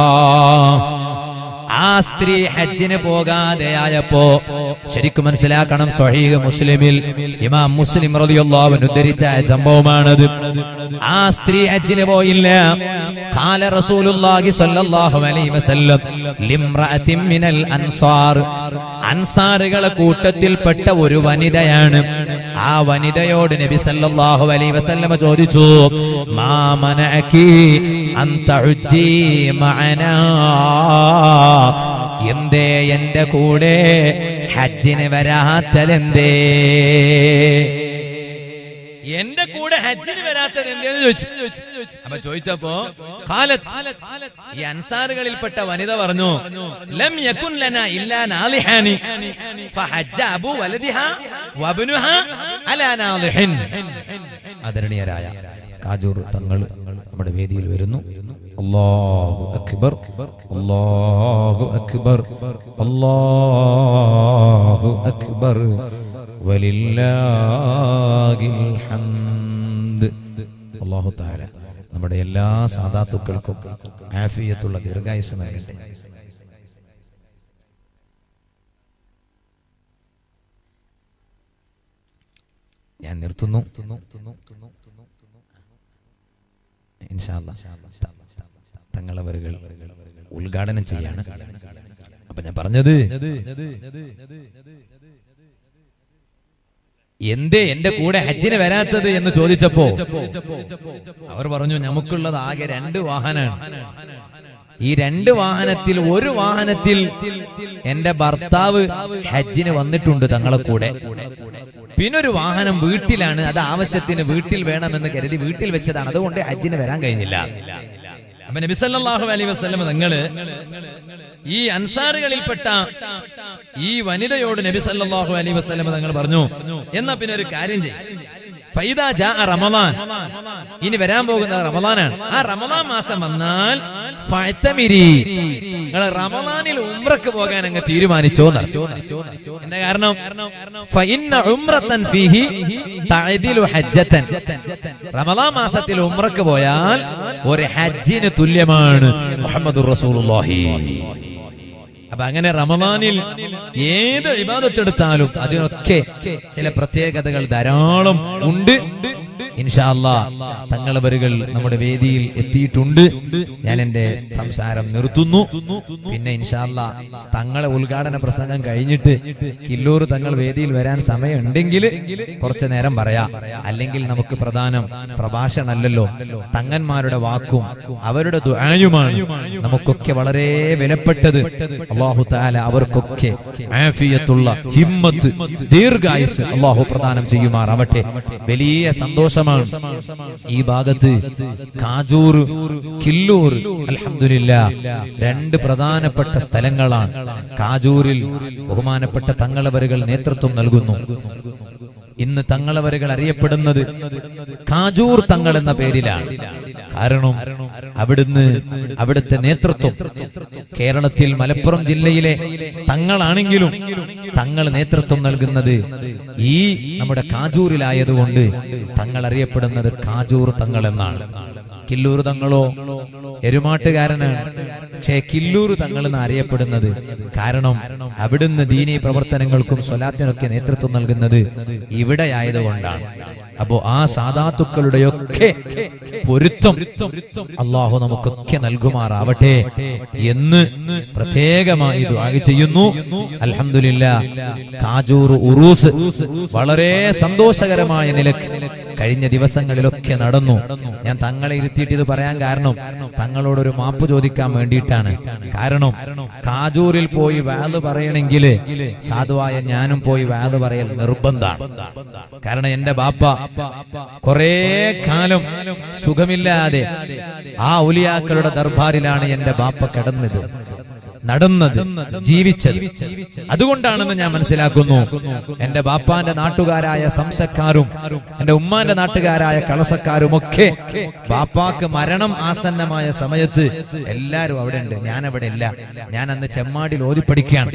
ആ സ്ത്രീ ഹജ്ജിന് പോകാതെയായപ്പോ ശരിക്കും മനസ്സിലാക്കണം സ്വഹീഹ് മുസ്ലിമിൽ ഇമാം മുസ്ലിം റളിയല്ലാഹു അൻഹു ഉദ്ധരിച്ച സംഭവമാണത് ആ സ്ത്രീ ഹജ്ജിന് പോയില്ല ഖാല റസൂലുള്ളാഹി സ്വല്ലല്ലാഹു അലൈഹി വസല്ലം ലിംറഅത്തിൻ മിനൽ അൻസാർ അൻസാറുകളെ കൂട്ടത്തിൽപ്പെട്ട ഒരു വനിതയാണ് ആ വനിതയോട് നബി സല്ലല്ലാഹു അലൈഹി വസല്ലമ ചോദിച്ചു മാ മനഅകി അൻ തഉജ്ജി മഅനാ എന്തേ എന്റെ കൂടെ ഹജ്ജിന് വരാത്തതെന്തേ എന്റെ കൂടെ ഹജ്ജിന് വരാത്തത് എന്തേന്ന് ചോദിച്ചു അപ്പൊ ചോദിച്ചപ്പോ കാലത്ത് ഈ അൻസാറുകളിൽപ്പെട്ട വനിത പറഞ്ഞു ലം യകുൻ ലനാ ഇല്ലാ നാലിഹാനി ഫഹജ്ജ അബു വലദിഹാ വബ്നുഹാ അലാ നാലിഹിൻ ആദരണീയരായ കാജൂർ തങ്ങൾ നമ്മുടെ വേദിയിൽ വരുന്നു അല്ലാഹു അക്ബർ അല്ലാഹു അക്ബർ അല്ലാഹു അക്ബർ വലില്ലാഹിൽ ഹംദ് അല്ലാഹു തആല നമ്മുടെ എല്ലാ സാദാത്തുക്കൾക്കും ആഫിയത്തുള്ള ദീർഘായുസ് നൽകട്ടെ ഞാൻ നിർത്തുന്നു ഇൻഷാ അല്ലാ. തങ്ങളവരുകൾ ഉദ്ഘാടനം ചെയ്യാണ് അപ്പൊ ഞാൻ പറഞ്ഞത് എന്തേ എന്റെ കൂടെ ഹജ്ജിന് വരാത്തത് എന്ന് ചോദിച്ചപ്പോ അവർ പറഞ്ഞു നമുക്കുള്ളത് ആകെ രണ്ട് വാഹനമാണ് ഈ രണ്ട് വാഹനത്തിൽ ഒരു വാഹനത്തിൽ എന്റെ ഭർത്താവ് ഹജ്ജിന് വന്നിട്ടുണ്ട് തങ്ങളെ കൂടെ പിന്നൊരു വാഹനം വീട്ടിലാണ് അത് ആവശ്യത്തിന് വീട്ടിൽ വേണമെന്ന് കരുതി വീട്ടിൽ വെച്ചതാണ് അതുകൊണ്ട് ഹജ്ജിന് വരാൻ കഴിഞ്ഞില്ല അപ്പൊ നബി സല്ലല്ലാഹു അലൈഹി വസല്ലം തങ്ങള് ഈ അൻസാറുകളിൽപ്പെട്ട ഈ വനിതയോട് നബി സല്ലല്ലാഹു അലൈഹി വസല്ലം തങ്ങൾ പറഞ്ഞു എന്നാ പിന്നെ ഒരു കാര്യം ചെയ്യും ഫൈദാ ജാ റമദാൻ ഇനി വരാൻ പോകുന്ന റമദാനാണ് ആ റമദാൻ മാസം വന്നാൽ ഫഅ്തമിരി നിങ്ങൾ റമദാനിൽ ഉംറക്ക് പോകാൻ അങ്ങ് തീരുമാനിച്ചോ എന്താ കാരണം ഫഇന്ന ഉംറത്തൻ ഫീഹി തഅദിലു ഹജ്ജത്തൻ റമദാൻ മാസത്തിൽ ഉംറക്ക് പോയാൽ ഒരു ഹജ്ജിന് തുല്യമാണ് മുഹമ്മദുർ റസൂലുള്ളാഹി അപ്പൊ അങ്ങനെ റമദാനിൽ ഏത് വിവാദത്തെടുത്താലും അതിനൊക്കെ ചില പ്രത്യേകതകൾ ധാരാളം ഉണ്ട് ഇൻഷാല്ലാ തങ്ങളവരുകൾ നമ്മുടെ വേദിയിൽ എത്തിയിട്ടുണ്ട് ഞാൻ എന്റെ സംസാരം നിർത്തുന്നു പിന്നെ ഇൻഷാല്ലാ തങ്ങളെ ഉദ്ഘാടന പ്രസംഗം കഴിഞ്ഞിട്ട് കില്ലൂർ തങ്ങൾ വേദിയിൽ വരാൻ സമയമുണ്ടെങ്കിൽ കുറച്ചു നേരം പറയാം അല്ലെങ്കിൽ നമുക്ക് പ്രധാനം പ്രഭാഷണമല്ലല്ലോ തങ്ങന്മാരുടെ വാക്കും അവരുടെ ദുആയുമാണ് നമുക്കൊക്കെ വളരെ വിലപ്പെട്ടത് അള്ളാഹു താല അവർക്കൊക്കെ ആഫിയത്തുള്ള ഹിമ്മത്ത് ദീർഘായുസ് അള്ളാഹു പ്രദാനം ചെയ്യുമാറാവട്ടെ വലിയ സന്തോഷം സന്തോഷമാണ് ഈ ഭാഗത്ത് കാജൂർ കില്ലൂർ അൽഹംദുലില്ല രണ്ട് പ്രധാനപ്പെട്ട സ്ഥലങ്ങളാണ് കാജൂരിൽ ബഹുമാനപ്പെട്ട തങ്ങളവരുകൾ നേതൃത്വം നൽകുന്നു ഇന്ന് തങ്ങളവരുകൾ അറിയപ്പെടുന്നത് കാജൂർ തങ്ങൾ എന്ന പേരിലാണ് കാരണം അവിടുന്ന് അവിടുത്തെ നേതൃത്വം കേരളത്തിൽ മലപ്പുറം ജില്ലയിലെ തങ്ങളാണെങ്കിലും തങ്ങൾ നേതൃത്വം നൽകുന്നത് ഈ നമ്മുടെ കാജൂരിലായതുകൊണ്ട് തങ്ങൾ അറിയപ്പെടുന്നത് കാജൂർ തങ്ങൾ എന്നാണ് കില്ലൂർ തങ്ങളോ എരുമാട്ടുകാരനാണ് പക്ഷേ കില്ലൂർ തങ്ങൾ എന്ന് അറിയപ്പെടുന്നത് കാരണം അവിടുന്ന് ദീനീ പ്രവർത്തനങ്ങൾക്കും സ്വലാത്തിനൊക്കെ നേതൃത്വം നൽകുന്നത് ഇവിടെയായതുകൊണ്ടാണ് അപ്പോ ആ സാധാത്തുക്കളുടെയൊക്കെ പൊരുത്തം അള്ളാഹു നമുക്കൊക്കെ നൽകുമാറാവട്ടെ എന്ന് പ്രത്യേകമായി ദുആ ചെയ്യുന്നു അൽഹംദുലില്ല കാജൂർ ഉറൂസ് വളരെ സന്തോഷകരമായ നിലക്ക് കഴിഞ്ഞ ദിവസങ്ങളിലൊക്കെ നടന്നു ഞാൻ തങ്ങളെ ഇരുത്തിയിട്ട് ഇത് പറയാൻ കാരണം തങ്ങളോട് ഒരു മാപ്പ് ചോദിക്കാൻ വേണ്ടിയിട്ടാണ് കാരണം കാജൂരിൽ പോയി വാത് പറയണമെങ്കിൽ സാധുവായ ഞാനും പോയി വാത് പറയൽ നിർബന്ധമാണ് കാരണം എന്റെ ബാപ്പ കുറേ കാലം സുഖമില്ലാതെ ആ ഉലിയാക്കളുടെ ദർബാറിലാണ് എന്റെ ബാപ്പ കിടന്നത് നടന്നത് ജീവിച്ചത് അതുകൊണ്ടാണെന്ന് ഞാൻ മനസ്സിലാക്കുന്നു എന്റെ ബാപ്പാന്റെ നാട്ടുകാരായ സംസക്കാരും എന്റെ ഉമ്മാന്റെ നാട്ടുകാരായ കളസക്കാരും ഒക്കെ ബാപ്പാക്ക് മരണം ആസന്നമായ സമയത്ത് എല്ലാരും അവിടെ ഉണ്ട് ഞാൻ അവിടെ ഇല്ല ഞാൻ അന്ന് ചെമ്മാടിൽ ഓതി പഠിക്കുകയാണ്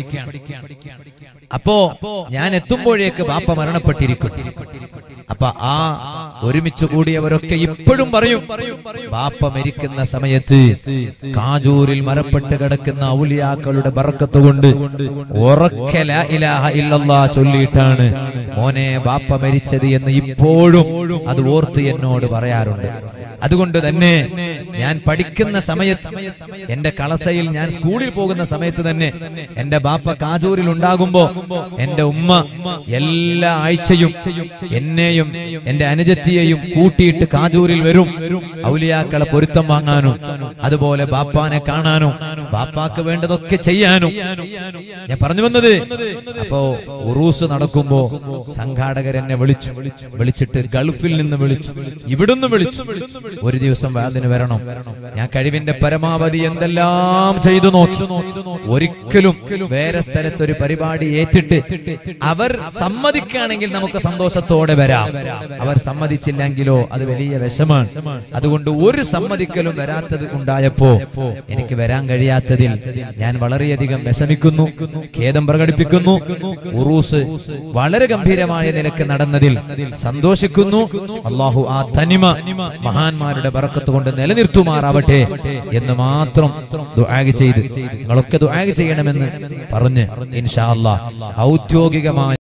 അപ്പോ ഞാൻ എത്തുമ്പോഴേക്ക് ബാപ്പ മരണപ്പെട്ടിരിക്കും അപ്പൊ ആ ഒരുമിച്ച് കൂടിയവരൊക്കെ ഇപ്പോഴും പറയും ബാപ്പ മരിക്കുന്ന സമയത്ത് കാജൂരിൽ മരപ്പെട്ട് കിടക്കുന്ന ഔലിയാക്കളുടെ ബറക്കത്ത് കൊണ്ട് ഉറക്കെ ലാ ഇലാഹ ഇല്ലല്ലാ ചൊല്ലിയിട്ടാണ് മോനെ ബാപ്പ മരിച്ചത് എന്ന് ഇപ്പോഴും അത് ഓർത്ത് എന്നോട് പറയാറുണ്ട് അതുകൊണ്ട് തന്നെ ഞാൻ പഠിക്കുന്ന സമയത്ത് എന്റെ കളസയിൽ ഞാൻ സ്കൂളിൽ പോകുന്ന സമയത്ത് തന്നെ എന്റെ ബാപ്പ കാജൂരിൽ ഉണ്ടാകുമ്പോ എന്റെ ഉമ്മ എല്ലാ ആഴ്ചയും എന്നെയും എന്റെ അനുജത്തിയെയും കൂട്ടിയിട്ട് കാജൂരിൽ വരും ഔലിയാക്കളെ പൊരുത്തം വാങ്ങാനും അതുപോലെ ബാപ്പാനെ കാണാനും ബാപ്പാക്ക് വേണ്ടതൊക്കെ ചെയ്യാനും ഞാൻ പറഞ്ഞു വന്നത് അപ്പോ ഉറൂസ് നടക്കുമ്പോ സംഘാടകർ എന്നെ വിളിച്ചു വിളിച്ചിട്ട് ഗൾഫിൽ നിന്ന് വിളിച്ചു ഇവിടുന്ന് വിളിച്ചു ഒരു ദിവസം വാതിന് വരണം ഞാൻ കഴിവിന്റെ പരമാവധി എന്തെല്ലാം ചെയ്തു നോക്കി ഒരിക്കലും വേറെ സ്ഥലത്ത് ഒരു പരിപാടി ഏറ്റിട്ട് അവർ സമ്മതിക്കുകയാണെങ്കിൽ നമുക്ക് സന്തോഷത്തോടെ വരാം അവർ സമ്മതിച്ചില്ലെങ്കിലോ അത് വലിയ വിഷമാണ് അതുകൊണ്ട് ഒരു സമ്മതിക്കലും വരാത്തത് ഉണ്ടായപ്പോ എനിക്ക് വരാൻ കഴിയാത്തതിൽ ഞാൻ വളരെയധികം വിഷമിക്കുന്നു ഖേദം പ്രകടിപ്പിക്കുന്നു ഉറൂസ് വളരെ ഗംഭീരമായ നിലക്ക് നടന്നതിൽ സന്തോഷിക്കുന്നു അള്ളാഹു ആ തനിമ മഹാന്മാരുടെ ബറക്കത്ത് കൊണ്ട് നിലനിർത്തുമാറാവട്ടെ എന്ന് മാത്രം ദുആഗ് ചെയ്ത് നിങ്ങളൊക്കെ ദുആഗ് ചെയ്യണമെന്ന് പറഞ്ഞ് ഇൻഷാ അല്ലാ ഔദ്യോഗികമായ